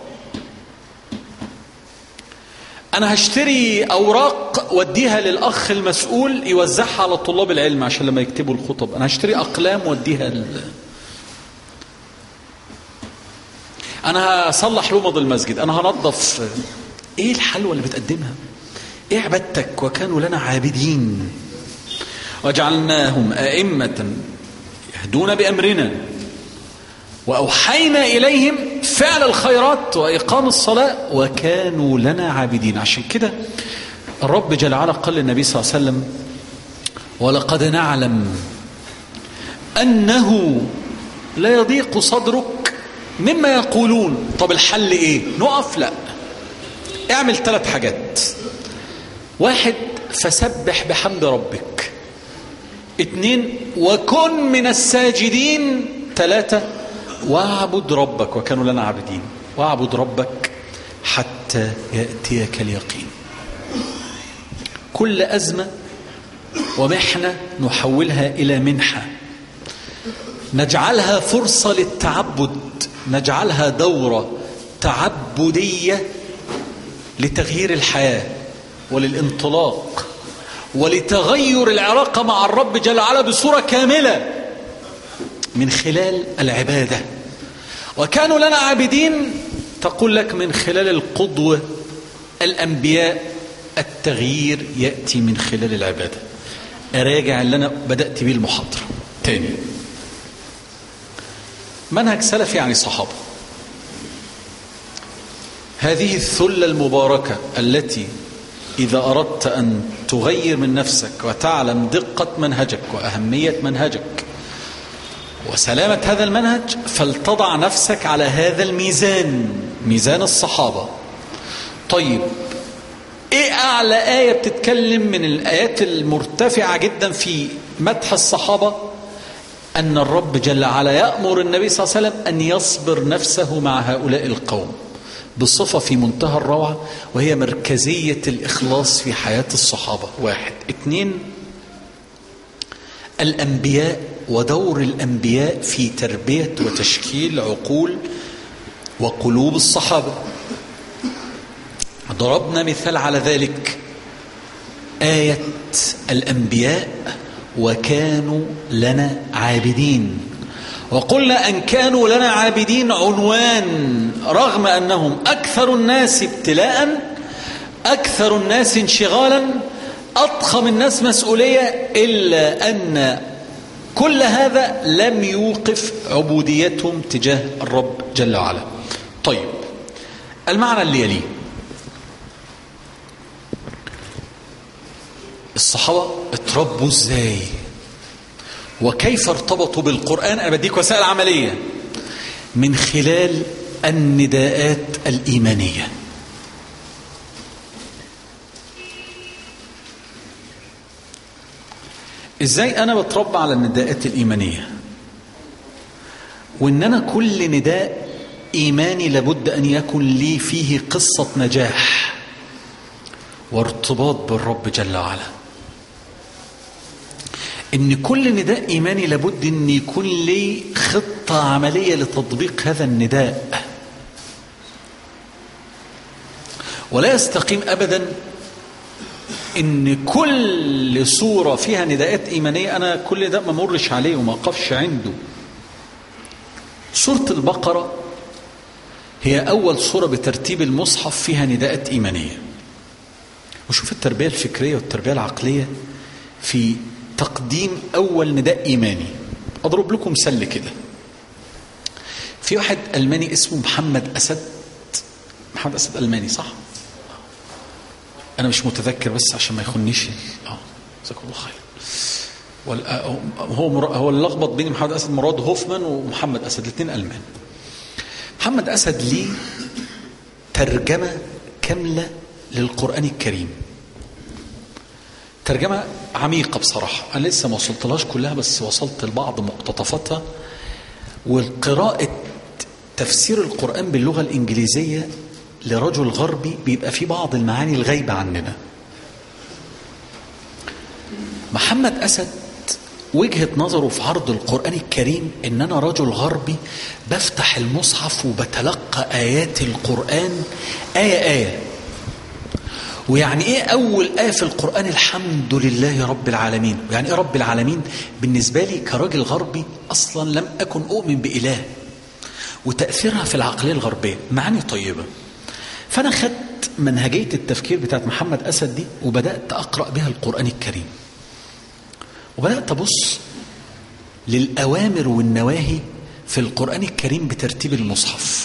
انا هشتري اوراق واديها للاخ المسؤول يوزعها على طلاب العلم عشان لما يكتبوا الخطب انا هشتري اقلام واديها ل... انا هصلح لمض المسجد انا هنظف ايه الحلوى اللي بتقدمها ايه عبادتك وكانوا لنا عابدين وجعلناهم أئمة يهدون بأمرنا وأوحينا إليهم فعل الخيرات وإقام الصلاة وكانوا لنا عابدين عشان كده الرب جل وعلا قال للنبي صلى الله عليه وسلم ولقد نعلم أنه لا يضيق صدرك مما يقولون طب الحل إيه نقف لا اعمل ثلاث حاجات واحد فسبح بحمد ربك اتنين وكن من الساجدين ثلاثة واعبد ربك وكانوا لنا عابدين واعبد ربك حتى يأتيك اليقين كل أزمة ومحنة نحولها إلى منحة نجعلها فرصة للتعبد نجعلها دورة تعبدية لتغيير الحياة وللانطلاق ولتغير العلاقة مع الرب جل وعلا بصورة كاملة من خلال العبادة وكانوا لنا عابدين تقول لك من خلال القدوة الأنبياء التغيير يأتي من خلال العبادة أراجع اللي أنا بدأت بيه المحاضرة تاني منهج سلفي يعني صحابة هذه الثلة المباركة التي إذا أردت أن تغير من نفسك وتعلم دقة منهجك وأهمية منهجك وسلامة هذا المنهج فلتضع نفسك على هذا الميزان ميزان الصحابة طيب ايه اعلى آية بتتكلم من الآيات المرتفعة جدا في مدح الصحابة أن الرب جل وعلا يأمر النبي صلى الله عليه وسلم أن يصبر نفسه مع هؤلاء القوم بصفة في منتهى الروعة وهي مركزية الإخلاص في حياة الصحابة واحد اثنين الأنبياء ودور الأنبياء في تربية وتشكيل عقول وقلوب الصحابة ضربنا مثال على ذلك آية الأنبياء وكانوا لنا عابدين وقلنا أن كانوا لنا عابدين عنوان رغم أنهم أكثر الناس ابتلاء أكثر الناس انشغالا أضخم الناس مسؤولية إلا أن كل هذا لم يوقف عبوديتهم تجاه الرب جل وعلا طيب المعنى اللي يليه الصحابة اتربوا ازاي وكيف ارتبطوا بالقرآن أنا بديك وسائل عملية من خلال النداءات الإيمانية ازاي انا بتربى على النداءات الايمانيه وان انا كل نداء ايماني لابد ان يكون لي فيه قصه نجاح وارتباط بالرب جل وعلا ان كل نداء ايماني لابد ان يكون لي خطه عمليه لتطبيق هذا النداء ولا يستقيم ابدا ان كل صورة فيها نداءات ايمانية انا كل ده ما مرش عليه وما اقفش عنده سورة البقرة هي اول سورة بترتيب المصحف فيها نداءات ايمانية وشوف التربية الفكرية والتربية العقلية في تقديم اول نداء ايماني اضرب لكم مثال كده في واحد الماني اسمه محمد اسد محمد اسد الماني صح انا مش متذكر بس عشان ما يخنيش اه جزاكم الله خير هو مر... هو اللي لخبط بين محمد اسد مراد هوفمان ومحمد اسد الاثنين المان محمد اسد ليه ترجمه كامله للقران الكريم ترجمه عميقه بصراحه انا لسه ما وصلتلهاش كلها بس وصلت لبعض مقتطفاتها والقراءه تفسير القران باللغه الانجليزيه لرجل غربي بيبقى في بعض المعاني الغايبة عننا محمد أسد وجهة نظره في عرض القرآن الكريم إن أنا رجل غربي بفتح المصحف وبتلقى آيات القرآن آية آية ويعني إيه أول آية في القرآن الحمد لله رب العالمين يعني إيه رب العالمين بالنسبة لي كراجل غربي أصلا لم أكن أؤمن بإله وتأثيرها في العقلية الغربية معاني طيبة فأنا خدت منهجية التفكير بتاعت محمد أسد دي وبدأت أقرأ بها القرآن الكريم وبدأت أبص للأوامر والنواهي في القرآن الكريم بترتيب المصحف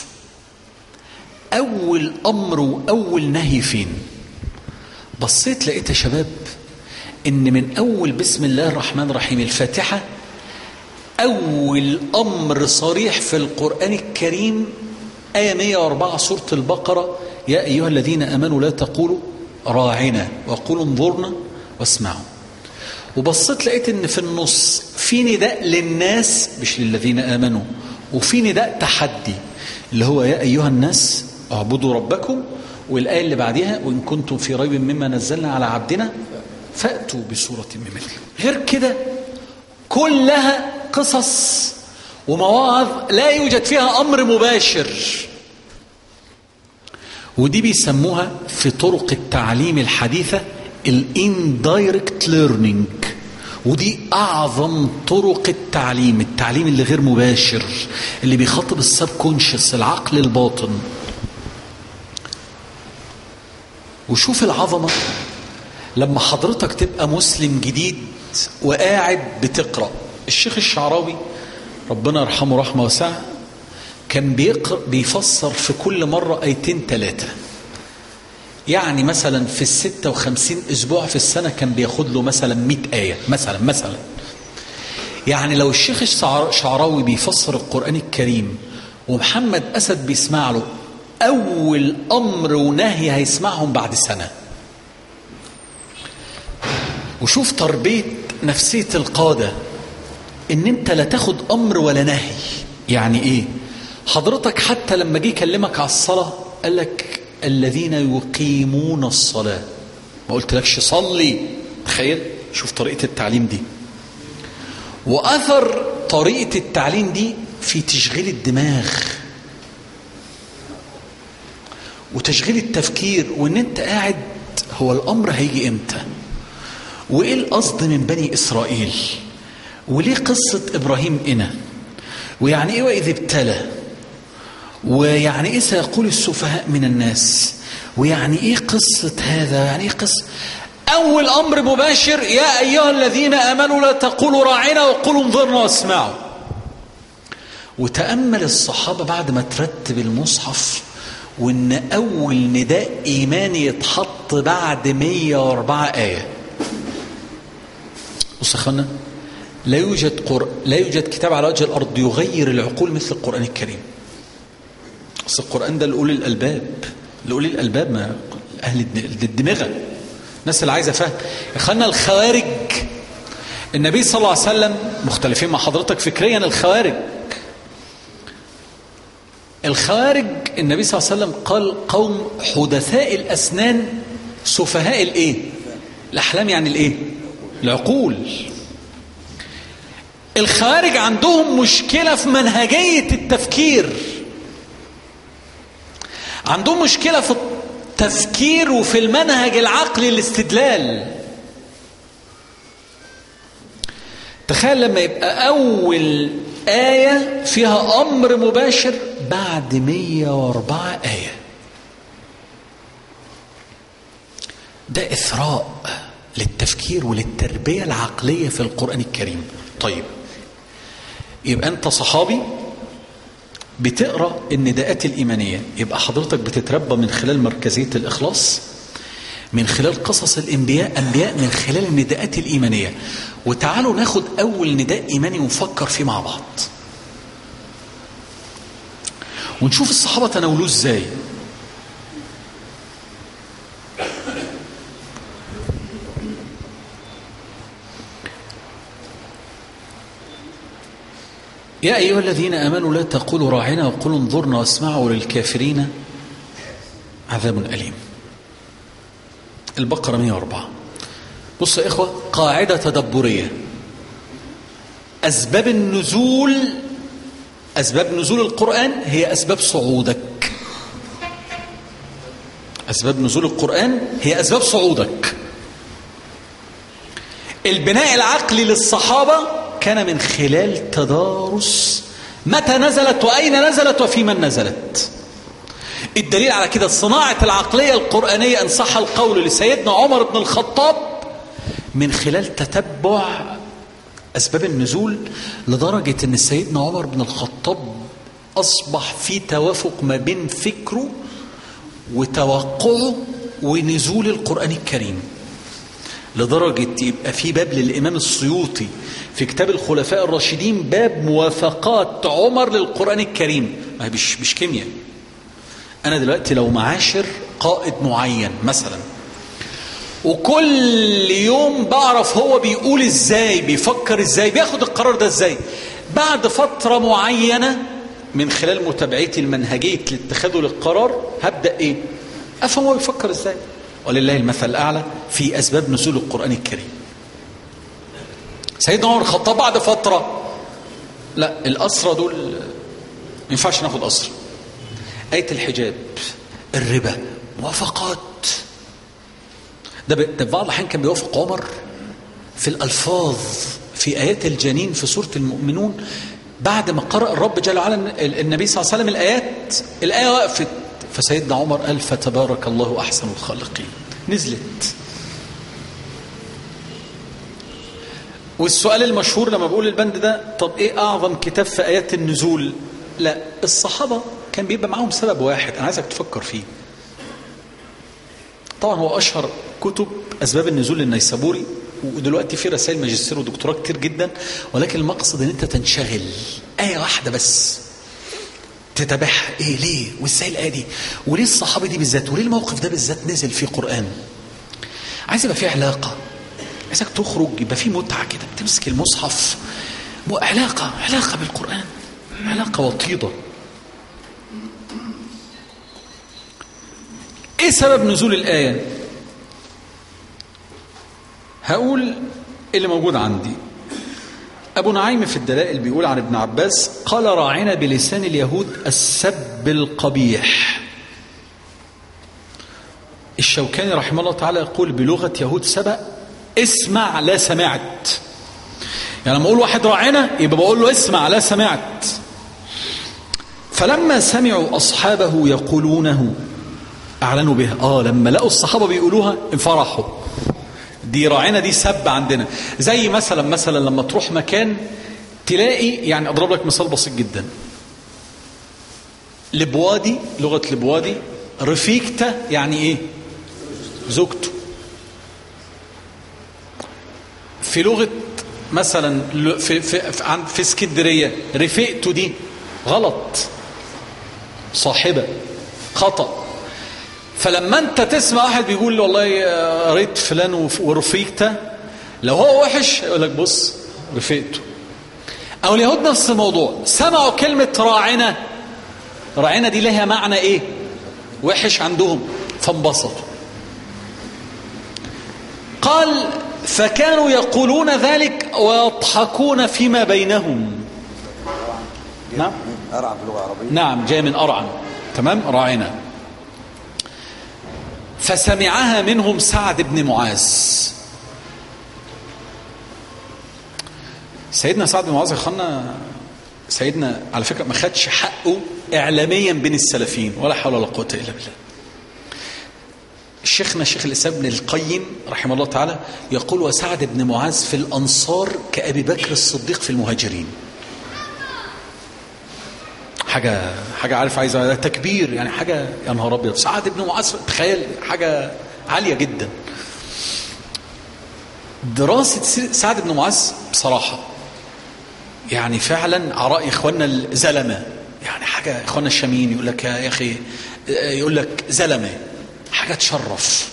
أول أمر وأول نهي فين بصيت لقيت يا شباب إن من أول بسم الله الرحمن الرحيم الفاتحة أول أمر صريح في القرآن الكريم آية 104 سورة البقرة يا أيها الذين أمنوا لا تقولوا راعنا وقولوا انظرنا واسمعوا وبصيت لقيت ان في النص في نداء للناس مش للذين امنوا وفي نداء تحدي اللي هو يا ايها الناس اعبدوا ربكم والايه اللي بعديها وان كنتم في ريب مما نزلنا على عبدنا فاتوا بسوره من مثله غير كده كلها قصص ومواعظ لا يوجد فيها امر مباشر ودي بيسموها في طرق التعليم الحديثة الاندايركت ليرنينج ودي أعظم طرق التعليم التعليم اللي غير مباشر اللي بيخاطب السب كونشس العقل الباطن وشوف العظمة لما حضرتك تبقى مسلم جديد وقاعد بتقرأ الشيخ الشعراوي ربنا يرحمه رحمة واسعة كان بيقرأ بيفسر في كل مرة آيتين ثلاثة يعني مثلا في الستة وخمسين أسبوع في السنة كان بياخد له مثلا مئة آية مثلا مثلا يعني لو الشيخ الشعراوي بيفسر القرآن الكريم ومحمد أسد بيسمع له أول أمر ونهي هيسمعهم بعد سنة وشوف تربية نفسية القادة إن أنت لا تاخد أمر ولا نهي يعني إيه حضرتك حتى لما جه يكلمك على الصلاة قال لك الذين يقيمون الصلاة ما قلتلكش صلي تخيل شوف طريقة التعليم دي وأثر طريقة التعليم دي في تشغيل الدماغ وتشغيل التفكير وان انت قاعد هو الامر هيجي امتى وايه القصد من بني اسرائيل وليه قصة ابراهيم هنا ويعني ايه واذ ابتلى ويعني ايه سيقول السفهاء من الناس ويعني ايه قصة هذا يعني ايه قصة اول امر مباشر يا ايها الذين امنوا لا تقولوا راعنا وقولوا انظرنا واسمعوا وتأمل الصحابة بعد ما ترتب المصحف وان اول نداء ايماني يتحط بعد 104 آية بص يا اخوانا لا يوجد قر... لا يوجد كتاب على وجه الارض يغير العقول مثل القرآن الكريم اصل القرآن ده لأولي الألباب لأولي الألباب ما أهل الد- الدماغة الناس اللي عايزة فهم يا اخوانا الخوارج النبي صلى الله عليه وسلم مختلفين مع حضرتك فكريا الخوارج الخوارج النبي صلى الله عليه وسلم قال قوم حدثاء الأسنان سفهاء الإيه الأحلام يعني الإيه العقول الخوارج عندهم مشكلة في منهجية التفكير عندهم مشكلة في التفكير وفي المنهج العقلي الاستدلال تخيل لما يبقى أول آية فيها أمر مباشر بعد 104 آية ده إثراء للتفكير وللتربية العقلية في القرآن الكريم طيب يبقى أنت صحابي بتقرأ النداءات الإيمانية يبقى حضرتك بتتربى من خلال مركزية الإخلاص من خلال قصص الانبياء انبياء من خلال النداءات الايمانيه وتعالوا ناخد اول نداء ايماني ونفكر فيه مع بعض ونشوف الصحابه تناولوه ازاي يا ايها الذين امنوا لا تقولوا راعنا وقولوا انظرنا واسمعوا للكافرين عذاب اليم البقرة 104 بص يا إخوة قاعدة تدبرية أسباب النزول أسباب نزول القرآن هي أسباب صعودك أسباب نزول القرآن هي أسباب صعودك البناء العقلي للصحابة كان من خلال تدارس متى نزلت وأين نزلت وفي من نزلت الدليل على كده صناعة العقلية القرآنية إن صح القول لسيدنا عمر بن الخطاب من خلال تتبع أسباب النزول لدرجة أن سيدنا عمر بن الخطاب أصبح في توافق ما بين فكره وتوقعه ونزول القرآن الكريم لدرجة يبقى في باب للإمام السيوطي في كتاب الخلفاء الراشدين باب موافقات عمر للقرآن الكريم ما هي مش مش كيمياء أنا دلوقتي لو معاشر قائد معين مثلا وكل يوم بعرف هو بيقول ازاي بيفكر ازاي بياخد القرار ده ازاي بعد فترة معينة من خلال متابعتي المنهجية لاتخاذه للقرار هبدأ ايه افهم هو بيفكر ازاي ولله المثل الاعلى في اسباب نزول القرآن الكريم سيدنا عمر الخطاب بعد فترة لا الأسرة دول ما ينفعش ناخد أسرة آية الحجاب الربا موافقات ده ب- ده في بعض الأحيان كان بيوافق عمر في الألفاظ في آيات الجنين في سورة المؤمنون بعد ما قرأ الرب جل وعلا ال- النبي صلى الله عليه وسلم الآيات الآية وقفت فسيدنا عمر قال فتبارك الله أحسن الخالقين نزلت والسؤال المشهور لما بقول البند ده طب ايه اعظم كتاب في ايات النزول لا الصحابه كان بيبقى معاهم سبب واحد انا عايزك تفكر فيه طبعا هو اشهر كتب اسباب النزول للنيسابوري ودلوقتي في رسائل ماجستير ودكتوراه كتير جدا ولكن المقصد ان انت تنشغل ايه واحده بس تتابعها ايه ليه وازاي الايه دي وليه الصحابه دي بالذات وليه الموقف ده بالذات نزل فيه قران عايز يبقى فيه علاقه عايزك تخرج يبقى في متعة كده بتمسك المصحف مو- علاقة علاقة بالقرآن علاقة وطيدة ايه سبب نزول الآية هقول اللي موجود عندي أبو نعيم في الدلائل بيقول عن ابن عباس قال راعنا بلسان اليهود السب القبيح الشوكاني رحمه الله تعالى يقول بلغة يهود سبأ اسمع لا سمعت يعني لما اقول واحد راعنا يبقى بقول له اسمع لا سمعت فلما سمعوا أصحابه يقولونه أعلنوا بها آه لما لقوا الصحابة بيقولوها انفرحوا دي راعينا دي سب عندنا زي مثلا مثلا لما تروح مكان تلاقي يعني أضرب لك مثال بسيط جدا لبوادي لغة لبوادي رفيقته يعني إيه زوجته في لغة مثلا ل- في في في, عن- في اسكندرية رفيقته دي غلط صاحبة خطأ فلما انت تسمع واحد بيقول لي والله آه، قريت فلان وف- ورفيقته لو هو وحش يقول لك بص رفيقته او اليهود نفس الموضوع سمعوا كلمة راعنا راعنا دي لها معنى ايه وحش عندهم فانبسطوا قال فكانوا يقولون ذلك ويضحكون فيما بينهم نعم أرعى في اللغة العربية نعم جاي من أرعن تمام راعنا فسمعها منهم سعد بن معاذ سيدنا سعد بن معاذ يا اخوانا سيدنا على فكرة ما خدش حقه إعلاميا بين السلفيين ولا حول ولا قوة إلا بالله شيخنا شيخ الإسلام ابن القيم رحمه الله تعالى يقول وسعد بن معاذ في الأنصار كأبي بكر الصديق في المهاجرين حاجة حاجة عارف عايزة تكبير يعني حاجة يا نهار أبيض سعد بن معاذ تخيل حاجة عالية جدا دراسة سيرة سعد بن معاذ بصراحة يعني فعلا على رأي إخواننا الزلمة يعني حاجة إخواننا الشاميين يقول لك يا أخي يقول لك زلمة حاجة تشرف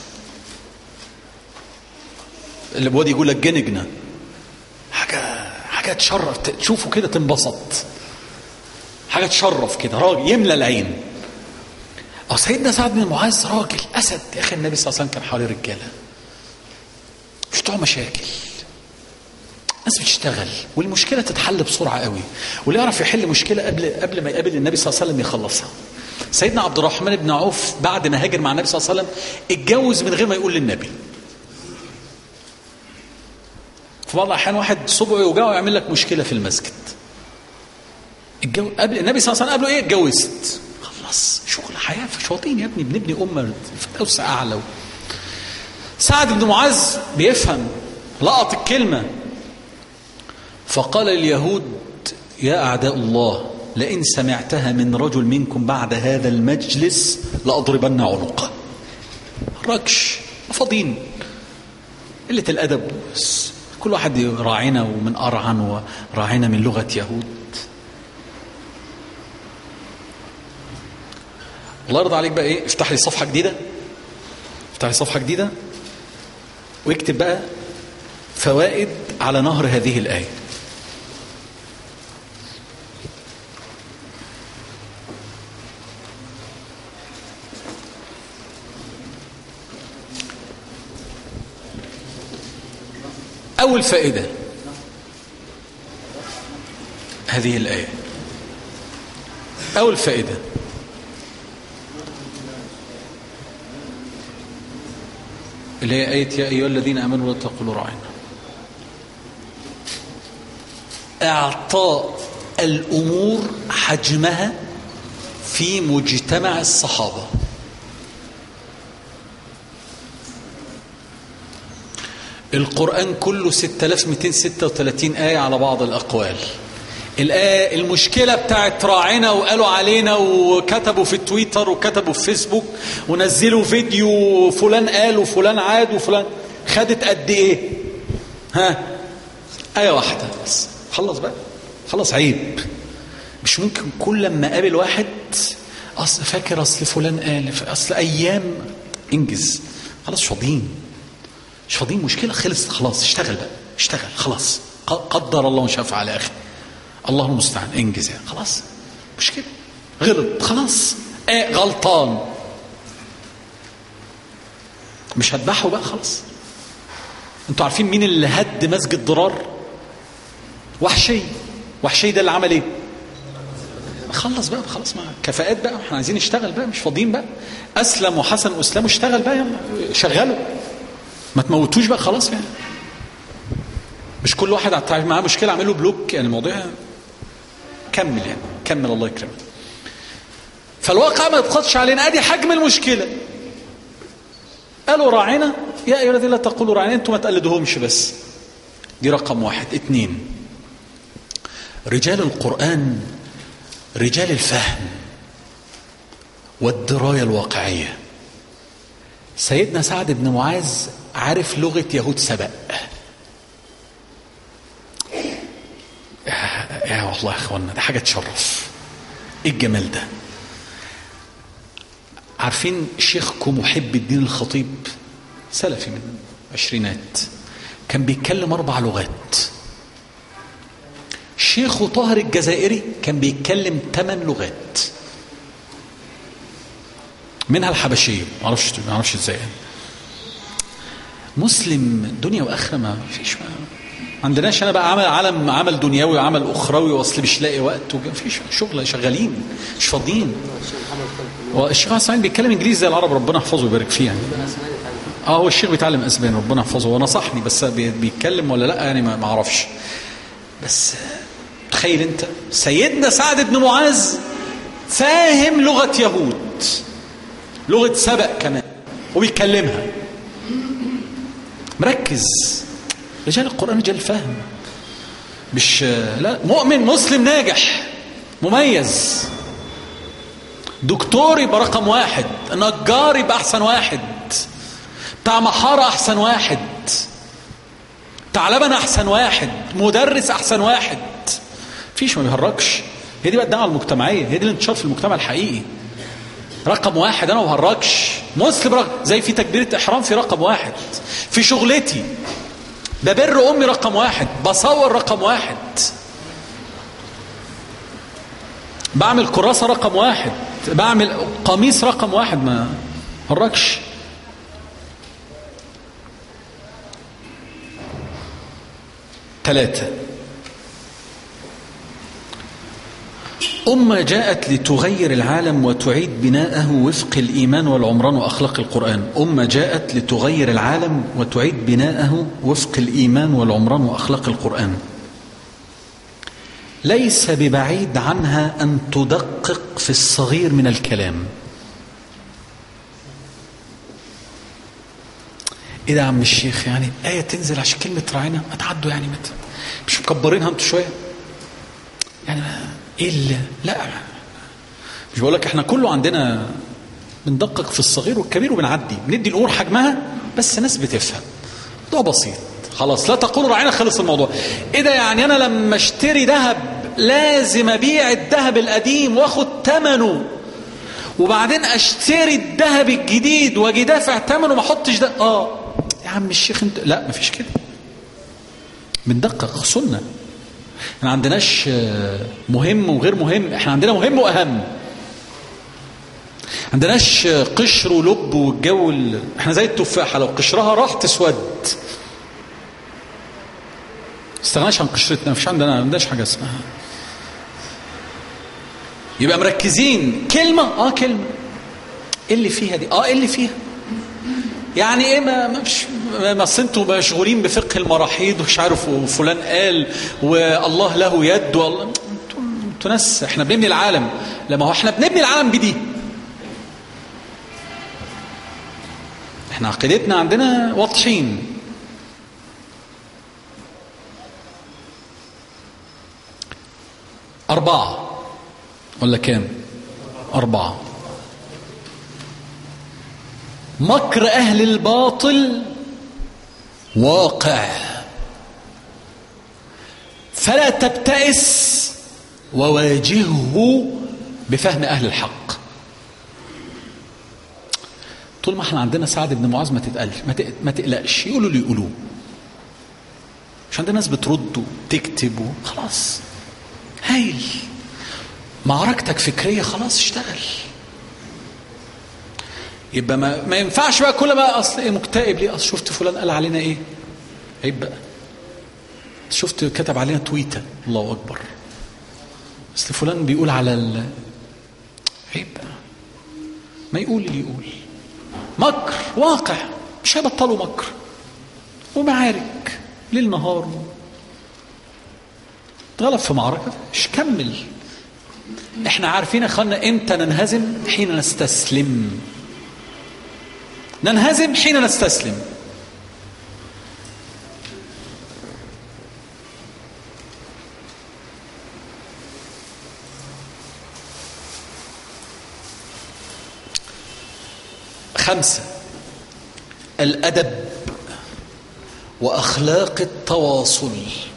اللي بودي يقول لك جنجنة حاجة حاجة تشرف تشوفه كده تنبسط حاجة تشرف كده راجل يملى العين أو سيدنا سعد بن معاذ راجل أسد يا أخي النبي صلى الله عليه وسلم كان حواليه رجالة مش بتوع مشاكل ناس بتشتغل والمشكلة تتحل بسرعة قوي واللي يعرف يحل مشكلة قبل قبل ما يقابل النبي صلى الله عليه وسلم يخلصها سيدنا عبد الرحمن بن عوف بعد ما هاجر مع النبي صلى الله عليه وسلم اتجوز من غير ما يقول للنبي في بعض الأحيان واحد صبعه يوجعه ويعمل لك مشكلة في المسجد الجو... قبل النبي صلى الله عليه وسلم قبله ايه اتجوزت خلاص شغل حياه شواطين يا ابني بنبني امه في اوسع اعلى سعد بن معاذ بيفهم لقط الكلمه فقال اليهود يا اعداء الله لئن سمعتها من رجل منكم بعد هذا المجلس لاضربن عنقه ركش فاضيين قله الادب بس كل واحد راعنا ومن ارعن وراعنا من لغه يهود الله يرضى عليك بقى ايه افتح لي صفحه جديده افتح لي صفحه جديده واكتب بقى فوائد على نهر هذه الايه اول فائده هذه الايه اول فائده اللي هي آية يا أيها الذين آمنوا لا تقولوا راعنا إعطاء الأمور حجمها في مجتمع الصحابة القرآن كله 6236 آية على بعض الأقوال الآية المشكلة بتاعت راعنا وقالوا علينا وكتبوا في التويتر وكتبوا في فيسبوك ونزلوا فيديو فلان قال وفلان عاد وفلان خدت قد ايه ها آية واحدة بس خلص بقى خلص عيب مش ممكن كل لما قابل واحد اصل فاكر اصل فلان قال اصل ايام انجز خلاص مش فاضيين مش فاضيين مشكلة خلص خلاص اشتغل بقى اشتغل خلاص قدر الله وشاء فعل يا اخي الله المستعان انجز يعني خلاص مش كده غلط خلاص ايه غلطان مش هتباحوا بقى خلاص انتوا عارفين مين اللي هد مسجد ضرار وحشي وحشي ده اللي عمل ايه خلص بقى خلاص ما كفاءات بقى احنا عايزين نشتغل بقى مش فاضيين بقى اسلم وحسن واسلام اشتغل بقى يلا شغلوا ما تموتوش بقى خلاص يعني مش كل واحد معاه مشكله اعمل له بلوك يعني الموضوع كمل يعني كمل الله يكرمك فالواقع ما يضغطش علينا ادي حجم المشكله قالوا راعنا يا ايها الذين لا تقولوا راعنا انتم ما تقلدوهمش بس دي رقم واحد اتنين رجال القرآن رجال الفهم والدراية الواقعية سيدنا سعد بن معاذ عارف لغة يهود سبأ يا- يا والله يا اخوانا ده حاجة تشرف ايه الجمال ده عارفين شيخكم محب الدين الخطيب سلفي من عشرينات كان بيتكلم أربع لغات شيخه طاهر الجزائري كان بيتكلم ثمان لغات منها الحبشية ما اعرفش ما اعرفش ازاي يعني. مسلم دنيا واخره ما فيش ما عندناش انا بقى عمل عالم عمل دنيوي وعمل اخروي واصل مش لاقي وقت وما فيش شغل شغالين مش فاضيين والشيخ حسن اسماعيل بيتكلم انجليزي زي العرب ربنا يحفظه ويبارك فيه يعني اه هو الشيخ بيتعلم اسباني ربنا يحفظه هو نصحني بس بي- بيتكلم ولا لا يعني ما ما اعرفش بس تخيل انت سيدنا سعد بن معاذ فاهم لغة يهود لغة سبأ كمان وبيتكلمها مركز رجال القرآن رجال الفهم مش لا مؤمن مسلم ناجح مميز دكتور يبقى رقم واحد نجار يبقى احسن واحد بتاع محارة احسن واحد بتاع لبن احسن واحد مدرس احسن واحد فيش ما بيهرجش هي دي بقى الدعوه المجتمعيه هي دي الانتشار في المجتمع الحقيقي رقم واحد انا ما بهرجش مسلم رقم زي في تكبيره احرام في رقم واحد في شغلتي ببر امي رقم واحد بصور رقم واحد بعمل كراسه رقم واحد بعمل قميص رقم واحد ما هرجش ثلاثة أمة جاءت لتغير العالم وتعيد بناءه وفق الإيمان والعمران وأخلاق القرآن أمة جاءت لتغير العالم وتعيد بناءه وفق الإيمان والعمران وأخلاق القرآن ليس ببعيد عنها أن تدقق في الصغير من الكلام ايه ده يا عم الشيخ يعني آية تنزل عشان كلمة راعينا ما تعدوا يعني مت مش مكبرينها انتوا شوية يعني ايه اللي لا مش بقول لك احنا كله عندنا بندقق في الصغير والكبير وبنعدي بندي الامور حجمها بس ناس بتفهم ده بسيط خلاص لا تقولوا راعينا خلص الموضوع ايه ده يعني انا لما اشتري ذهب لازم ابيع الذهب القديم واخد ثمنه وبعدين اشتري الذهب الجديد واجي دافع ثمنه ما احطش ده اه يا عم الشيخ انت لا مفيش كده بندقق سنه احنا عندناش آه، مهم وغير مهم احنا عندنا مهم واهم عندناش آه، قشر ولب والجو ال- احنا زي التفاحه لو قشرها راح تسود استغناش عن قشرتنا مفيش عندنا ما عندناش حاجه اسمها يبقى مركزين كلمه اه كلمه ايه اللي فيها دي اه ايه اللي فيها يعني ايه ما ما مش ما أصل انتوا مشغولين بفقه المراحيض ومش عارف وفلان قال والله له يد والله انتوا انتوا ناس احنا بنبني العالم لما هو احنا بنبني العالم بدي احنا عقيدتنا عندنا واضحين أربعة ولا كام؟ أربعة مكر أهل الباطل واقع فلا تبتئس وواجهه بفهم أهل الحق طول ما احنا عندنا سعد بن معاذ ما تتقلش ما تق- ما تقلقش يقولوا اللي يقولوه مش عندنا ناس بترد وتكتب خلاص هايل معركتك فكرية خلاص اشتغل يبقى ما, ما ينفعش بقى كل ما اصل ايه مكتئب ليه اصل شفت فلان قال علينا ايه عيب بقى شفت كتب علينا تويته الله اكبر اصل فلان بيقول على ال... عيب بقى ما يقول اللي يقول مكر واقع مش هيبطلوا مكر ومعارك ليل نهار غلط في معركة مش كمل احنا عارفين يا اخوانا امتى ننهزم حين نستسلم ننهزم حين نستسلم خمسة الأدب وأخلاق التواصل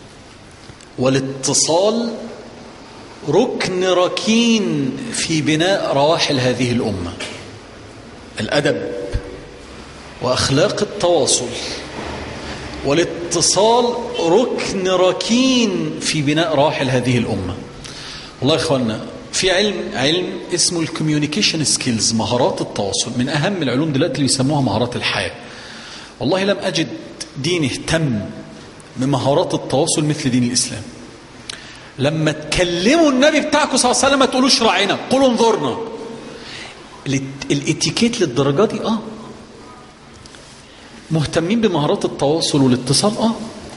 والاتصال ركن ركين في بناء رواحل هذه الأمة الأدب وأخلاق التواصل والاتصال ركن ركين في بناء رواحل هذه الأمة والله يا إخوانا في علم علم اسمه الكوميونيكيشن سكيلز مهارات التواصل من أهم العلوم دلوقتي اللي بيسموها مهارات الحياة والله لم أجد دين اهتم بمهارات التواصل مثل دين الإسلام لما تكلموا النبي بتاعكم صلى الله عليه وسلم ما تقولوش راعينا قولوا انظرنا الاتيكيت للدرجه دي اه مهتمين بمهارات التواصل والاتصال اه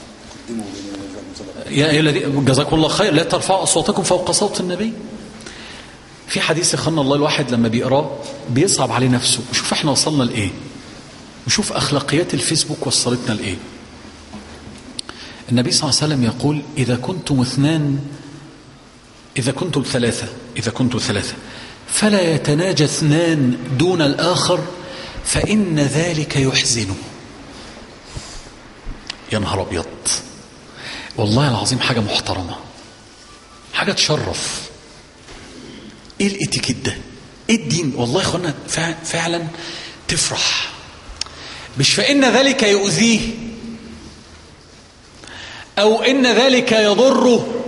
يا ايها الذين جزاكم الله خير لا ترفعوا اصواتكم فوق صوت النبي في حديث يخلنا الله الواحد لما بيقراه بيصعب عليه نفسه وشوف احنا وصلنا لايه وشوف اخلاقيات الفيسبوك وصلتنا لايه النبي صلى الله عليه وسلم يقول إذا كنتم اثنان إذا كنتم ثلاثة إذا كنتم ثلاثة فلا يتناجى اثنان دون الآخر فإن ذلك يحزنه يا نهار أبيض والله العظيم حاجة محترمة حاجة تشرف إيه الإتيكيت ده إيه الدين والله يا إخوانا فعلا تفرح مش فإن ذلك يؤذيه أو إن ذلك يضره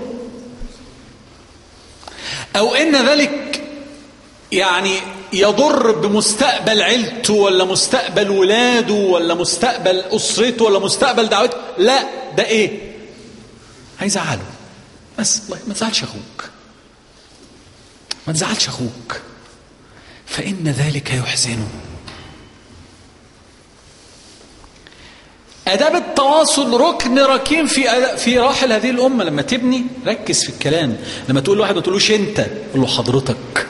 أو إن ذلك يعني يضر بمستقبل عيلته ولا مستقبل ولاده ولا مستقبل أسرته ولا مستقبل دعوته لا ده إيه هيزعله بس الله ما تزعلش أخوك ما تزعلش أخوك فإن ذلك يحزنه آداب التواصل ركن ركين في في راحل هذه الأمة لما تبني ركز في الكلام لما تقول لواحد ما تقولوش أنت قول له حضرتك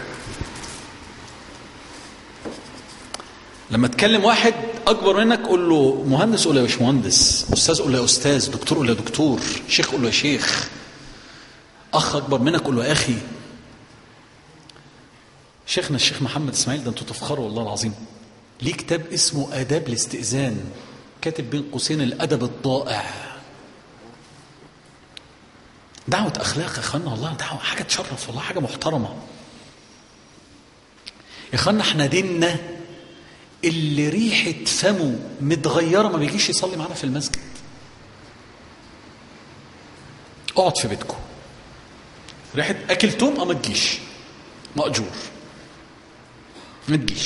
لما تكلم واحد أكبر منك قول له مهندس قول له يا مش مهندس أستاذ قول له يا أستاذ دكتور قول له يا دكتور شيخ قول له يا شيخ أخ أكبر منك قول له يا أخي شيخنا الشيخ محمد إسماعيل ده أنتوا تفخروا والله العظيم ليه كتاب اسمه آداب الاستئذان كاتب بين قوسين الادب الضائع دعوة أخلاق يا إخوانا والله دعوة حاجة تشرف والله حاجة محترمة يا إخوانا إحنا ديننا اللي ريحة فمه متغيرة ما بيجيش يصلي معانا في المسجد اقعد في بيتكم ريحة أكل توم أه ما تجيش مأجور ما تجيش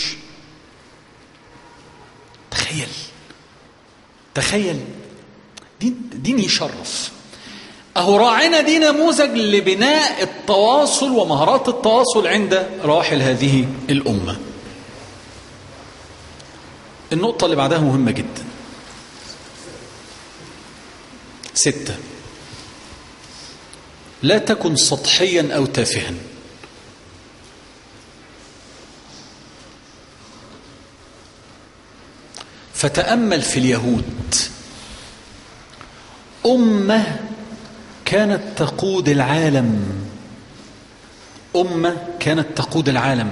تخيل تخيل دين, دين يشرف أهو راعنا دي نموذج لبناء التواصل ومهارات التواصل عند راحل هذه الأمة النقطة اللي بعدها مهمة جدا ستة لا تكن سطحيا أو تافها فتأمل في اليهود أمة كانت تقود العالم أمة كانت تقود العالم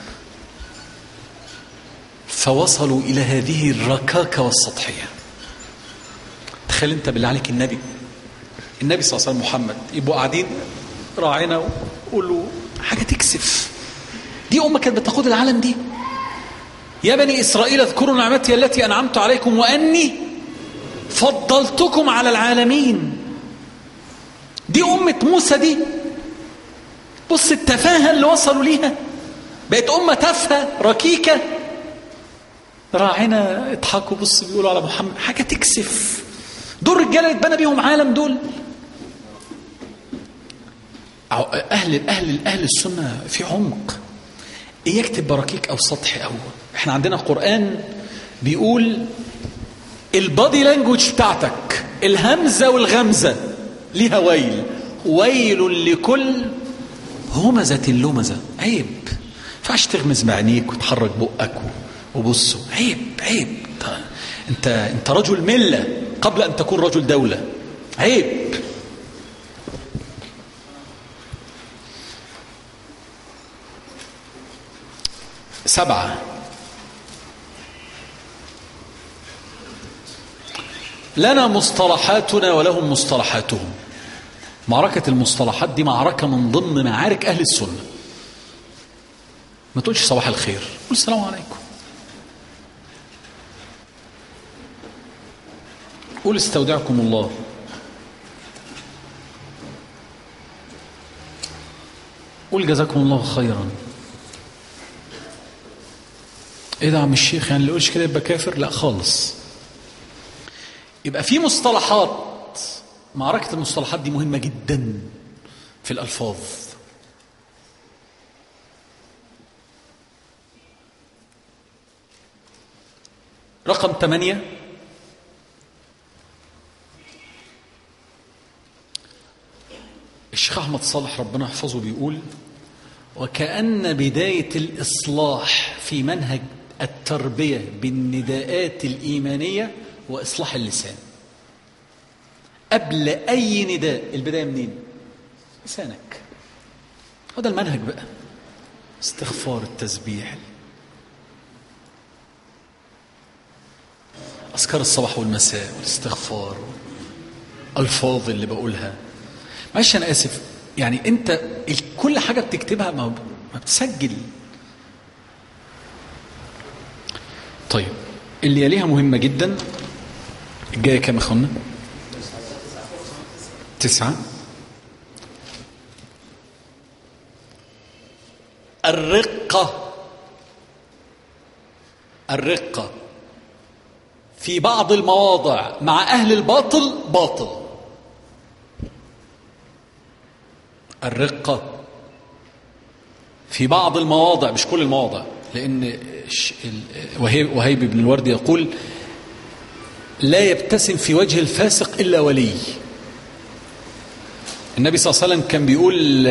فوصلوا إلى هذه الركاكة والسطحية تخيل أنت بالله عليك النبي النبي صلى الله عليه وسلم محمد يبقوا قاعدين راعينا وقولوا حاجة تكسف دي أمة كانت بتقود العالم دي يا بني إسرائيل اذكروا نعمتي التي أنعمت عليكم وأني فضلتكم على العالمين دي أمة موسى دي بص التفاهة اللي وصلوا ليها بقت أمة تافهة ركيكة راعنا اضحكوا بص بيقولوا على محمد حاجة تكسف دول رجالة اتبنى بيهم عالم دول أهل أهل أهل السنة في عمق إيه يكتب براكيك أو سطحي أو إحنا عندنا قرآن بيقول البادي لانجوج بتاعتك الهمزة والغمزة ليها ويل ويل لكل همزة اللمزة عيب ما ينفعش تغمز بعينيك وتحرك بقك و- وبصوا عيب عيب انت انت انت رجل مله قبل ان تكون رجل دوله عيب سبعه لنا مصطلحاتنا ولهم مصطلحاتهم معركة المصطلحات دي معركة من ضمن معارك أهل السنة ما تقولش صباح الخير قول السلام عليكم قول استودعكم الله قول جزاكم الله خيرا ايه ده يا عم الشيخ يعني اللي يقولش كده يبقى كافر لا خالص يبقى في مصطلحات معركة المصطلحات دي مهمة جدا في الألفاظ رقم ثمانية الشيخ أحمد صالح ربنا يحفظه بيقول وكأن بداية الإصلاح في منهج التربية بالنداءات الإيمانية وإصلاح اللسان قبل أي نداء البداية منين؟ لسانك هذا المنهج بقى استغفار التسبيح أذكار الصباح والمساء والاستغفار الفاظ اللي بقولها معلش أنا آسف يعني أنت ال- كل حاجة بتكتبها ما ما بتسجل طيب اللي يليها مهمة جدا الجاية كام يا اخوانا؟ تسعة الرقة الرقة في بعض المواضع مع أهل الباطل باطل الرقة في بعض المواضع مش كل المواضع لأن ش- ال- وهيب وهيب بن الورد يقول لا يبتسم في وجه الفاسق إلا ولي النبي صلى الله عليه وسلم كان بيقول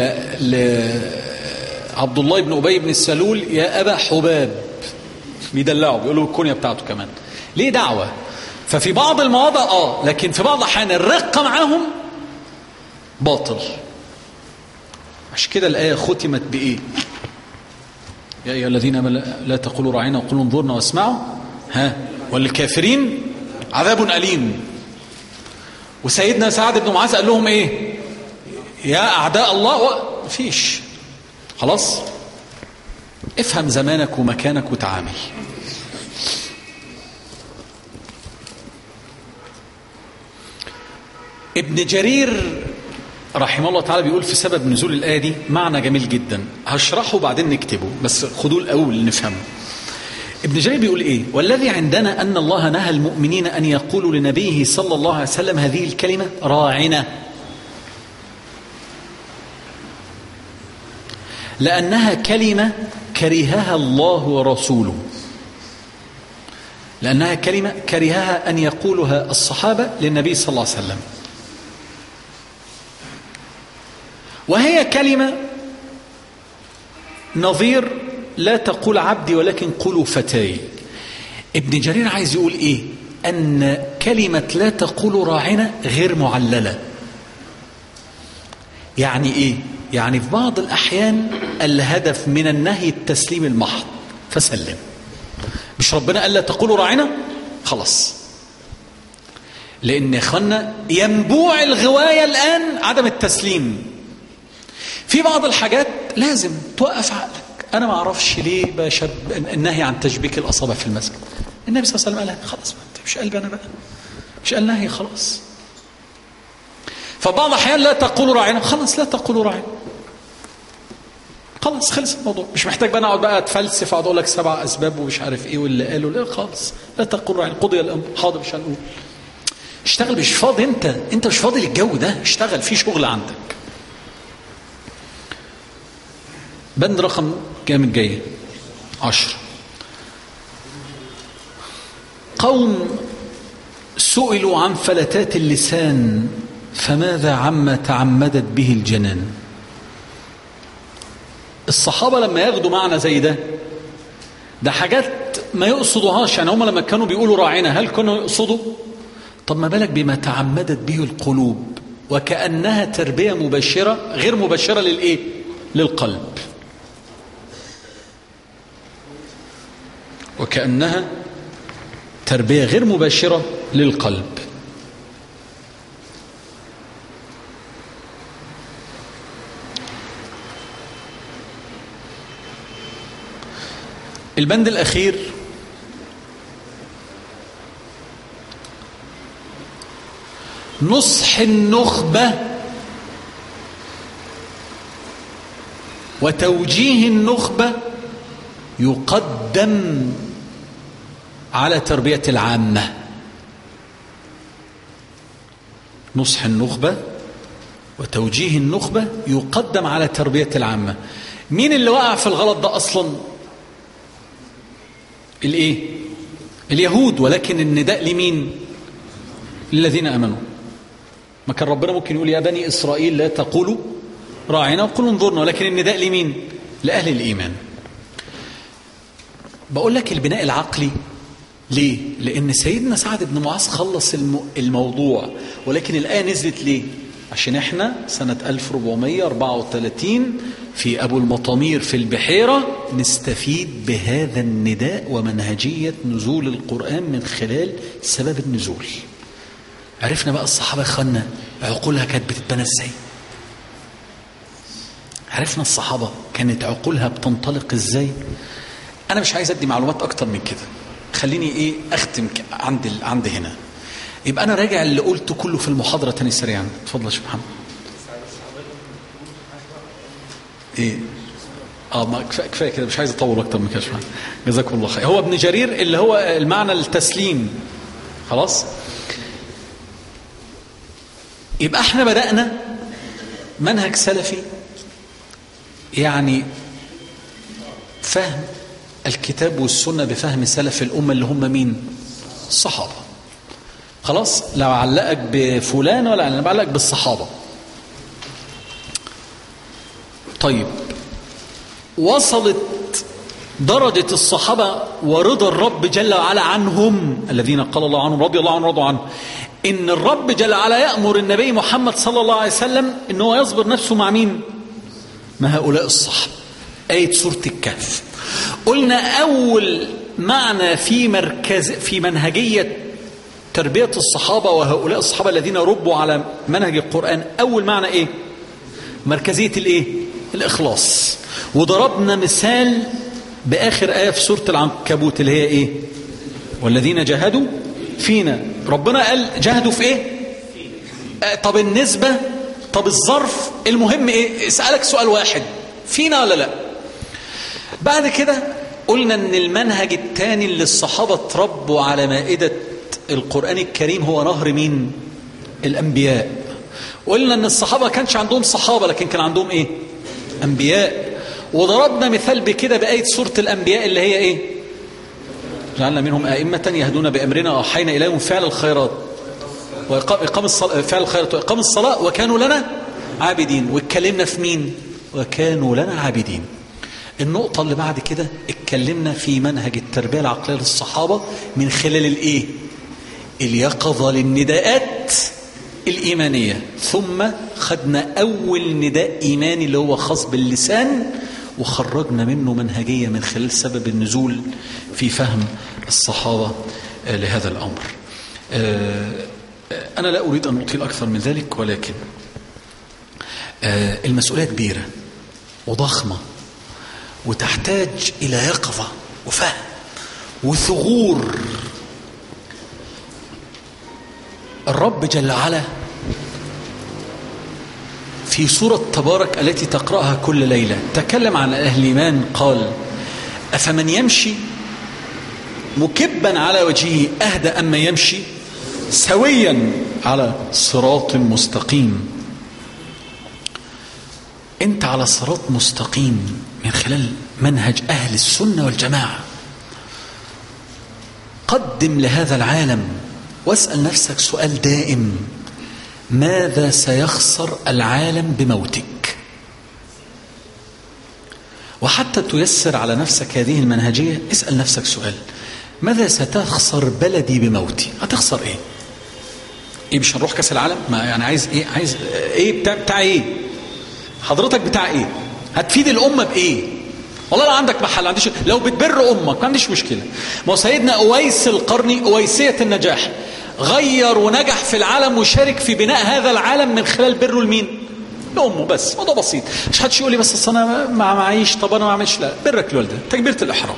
لعبد الله بن أبي بن السلول يا أبا حباب بيدلعه بيقول له الكنية بتاعته كمان ليه دعوة ففي بعض المواضع اه لكن في بعض الأحيان الرقة معاهم باطل عشان كده الآية ختمت بإيه يا أيها الذين آمنوا لا تقولوا راعينا وقولوا انظرنا واسمعوا ها وللكافرين عذاب أليم وسيدنا سعد بن معاذ قال لهم ايه يا أعداء الله و... مفيش خلاص افهم زمانك ومكانك وتعامل ابن جرير رحمه الله تعالى بيقول في سبب نزول الآية دي معنى جميل جدا هشرحه وبعدين نكتبه بس خدوه الأول نفهمه ابن جرير بيقول ايه والذي عندنا أن الله نهى المؤمنين أن يقولوا لنبيه صلى الله عليه وسلم هذه الكلمة راعنا لأنها كلمة كرهها الله ورسوله لأنها كلمة كرهها أن يقولها الصحابة للنبي صلى الله عليه وسلم وهي كلمة نظير لا تقول عبدي ولكن قولوا فتاي ابن جرير عايز يقول ايه ان كلمة لا تقول راعنا غير معللة يعني ايه يعني في بعض الاحيان الهدف من النهي التسليم المحض فسلم مش ربنا قال لا تقولوا راعنا خلاص لان يا اخوانا ينبوع الغوايه الان عدم التسليم في بعض الحاجات لازم توقف عقلك انا ما اعرفش ليه بشب النهي عن تشبيك الاصابع في المسجد النبي صلى الله عليه وسلم قال خلاص ما مش قلبي انا بقى مش قال نهي خلاص فبعض الاحيان لا تقولوا راعينا خلاص لا تقولوا راعينا خلاص خلص الموضوع مش محتاج بقى اقعد بقى اتفلسف اقعد اقول لك سبع اسباب ومش عارف ايه واللي قالوا لا خالص لا تقولوا راعينا قضي الامر حاضر مش هنقول اشتغل مش فاضي انت انت مش فاضي للجو ده اشتغل في شغل عندك بند رقم كام الجاي عشر قوم سئلوا عن فلتات اللسان فماذا عما تعمدت به الجنان الصحابة لما ياخدوا معنى زي ده ده حاجات ما يقصدوهاش يعني هم لما كانوا بيقولوا راعنا هل كانوا يقصدوا طب ما بالك بما تعمدت به القلوب وكأنها تربية مباشرة غير مباشرة للإيه للقلب وكأنها تربية غير مباشرة للقلب البند الأخير نصح النخبة وتوجيه النخبة يقدم على تربية العامة نصح النخبة وتوجيه النخبة يقدم على تربية العامة مين اللي وقع في الغلط ده أصلا الايه اليهود ولكن النداء لمين للذين امنوا ما كان ربنا ممكن يقول يا بني اسرائيل لا تقولوا راعنا وقولوا انظرنا ولكن النداء لمين لاهل الايمان بقول لك البناء العقلي ليه لان سيدنا سعد بن معاذ خلص الموضوع ولكن الايه نزلت ليه عشان احنا سنة 1434 في أبو المطامير في البحيرة نستفيد بهذا النداء ومنهجية نزول القرآن من خلال سبب النزول عرفنا بقى الصحابة خلنا عقولها كانت بتتبنى ازاي عرفنا الصحابة كانت عقولها بتنطلق ازاي أنا مش عايز أدي معلومات أكتر من كده خليني إيه أختم عند عند هنا يبقى أنا راجع اللي قلته كله في المحاضرة تاني سريعا اتفضل يا شيخ محمد ايه اه ما كفايه كفايه كده مش عايز اطول اكتر من كده شويه جزاكم الله خير هو ابن جرير اللي هو المعنى التسليم خلاص يبقى احنا بدأنا منهج سلفي يعني فهم الكتاب والسنة بفهم سلف الأمة اللي هم مين الصحابة خلاص لا علقك بفلان ولا انا بعلقك بالصحابة طيب وصلت درجة الصحابة ورضا الرب جل وعلا عنهم الذين قال الله عنهم رضي الله عنهم رضوا عنه إن الرب جل وعلا يأمر النبي محمد صلى الله عليه وسلم إن هو يصبر نفسه مع مين مع هؤلاء الصحابة آية سورة الكهف قلنا أول معنى في مركز في منهجية تربية الصحابة وهؤلاء الصحابة الذين ربوا على منهج القرآن أول معنى إيه مركزية الإيه الإخلاص وضربنا مثال بآخر آية في سورة العنكبوت اللي هي إيه والذين جاهدوا فينا ربنا قال جاهدوا في إيه آه طب النسبة طب الظرف المهم إيه اسألك سؤال واحد فينا ولا لا بعد كده قلنا ان المنهج الثاني اللي الصحابة تربوا على مائدة القرآن الكريم هو نهر مين الأنبياء قلنا ان الصحابة كانش عندهم صحابة لكن كان عندهم ايه أنبياء وضربنا مثال بكده بآية سورة الأنبياء اللي هي ايه جعلنا منهم أئمة يهدون بأمرنا وأوحينا إليهم فعل الخيرات وإقام الصلاة فعل الخيرات وإقام الصلاة وكانوا لنا عابدين واتكلمنا في مين وكانوا لنا عابدين النقطة اللي بعد كده اتكلمنا في منهج التربية العقلية للصحابة من خلال الايه اليقظة للنداءات الإيمانية ثم خدنا أول نداء إيماني اللي هو خاص باللسان وخرجنا منه منهجية من خلال سبب النزول في فهم الصحابة لهذا الأمر أنا لا أريد أن أطيل أكثر من ذلك ولكن المسؤولية كبيرة وضخمة وتحتاج إلى يقظة وفهم وثغور الرب جل وعلا في سورة تبارك التي تقرأها كل ليلة تكلم عن أهل الإيمان قال أفمن يمشي مكبا على وجهه أهدى أما يمشي سويا على صراط مستقيم أنت على صراط مستقيم من خلال منهج أهل السنة والجماعة قدم لهذا العالم واسأل نفسك سؤال دائم ماذا سيخسر العالم بموتك وحتى تيسر على نفسك هذه المنهجية اسأل نفسك سؤال ماذا ستخسر بلدي بموتي هتخسر ايه ايه مش هنروح كاس العالم ما يعني عايز ايه عايز ايه بتاع, بتاع ايه حضرتك بتاع ايه هتفيد الامه بايه والله لو عندك محل عنديش لو بتبر امك ما عنديش مشكله ما هو سيدنا اويس القرني اويسيه النجاح غير ونجح في العالم وشارك في بناء هذا العالم من خلال بره لمين لامه بس موضوع بسيط مش حدش يقول لي بس اصل انا ما معيش طب انا ما اعملش لا برك لوالدك تكبيره الاحرام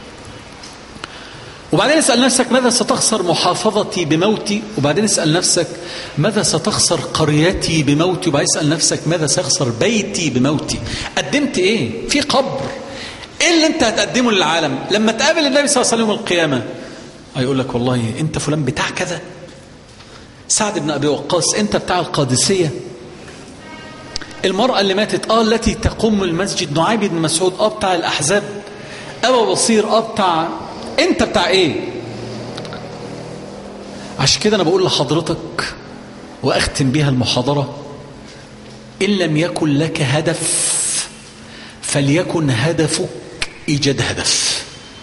وبعدين اسأل نفسك ماذا ستخسر محافظتي بموتي وبعدين اسأل نفسك ماذا ستخسر قريتي بموتي وبعدين اسأل نفسك ماذا سيخسر بيتي بموتي قدمت ايه في قبر ايه اللي انت هتقدمه للعالم لما تقابل النبي صلى الله عليه وسلم يوم القيامة هيقول لك والله انت فلان بتاع كذا سعد بن ابي وقاص انت بتاع القادسية المرأة اللي ماتت اه التي تقوم المسجد نعيب بن مسعود اه بتاع الاحزاب ابا بصير اه بتاع انت بتاع ايه عشان كده انا بقول لحضرتك واختم بيها المحاضره ان لم يكن لك هدف فليكن هدفك ايجاد هدف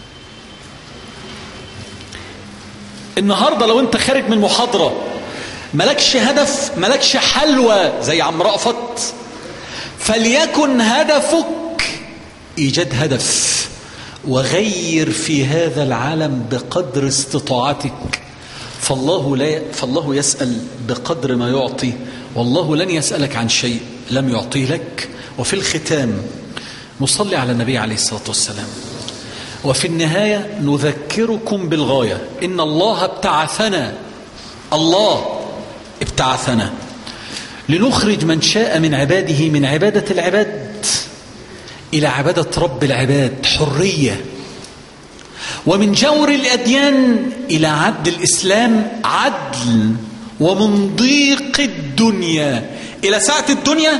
النهارده لو انت خارج من محاضره ملكش هدف ملكش حلوى زي عم رأفت فليكن هدفك ايجاد هدف وغير في هذا العالم بقدر استطاعتك فالله لا فالله يسأل بقدر ما يعطي والله لن يسألك عن شيء لم يعطيه لك وفي الختام نصلي على النبي عليه الصلاة والسلام وفي النهاية نذكركم بالغاية إن الله ابتعثنا الله ابتعثنا لنخرج من شاء من عباده من عبادة العباد إلى عبادة رب العباد حرية ومن جور الأديان إلى عدل الإسلام عدل ومن ضيق الدنيا إلى سعة الدنيا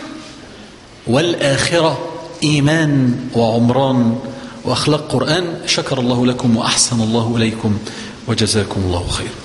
والآخرة إيمان وعمران وأخلاق قرآن شكر الله لكم وأحسن الله إليكم وجزاكم الله خير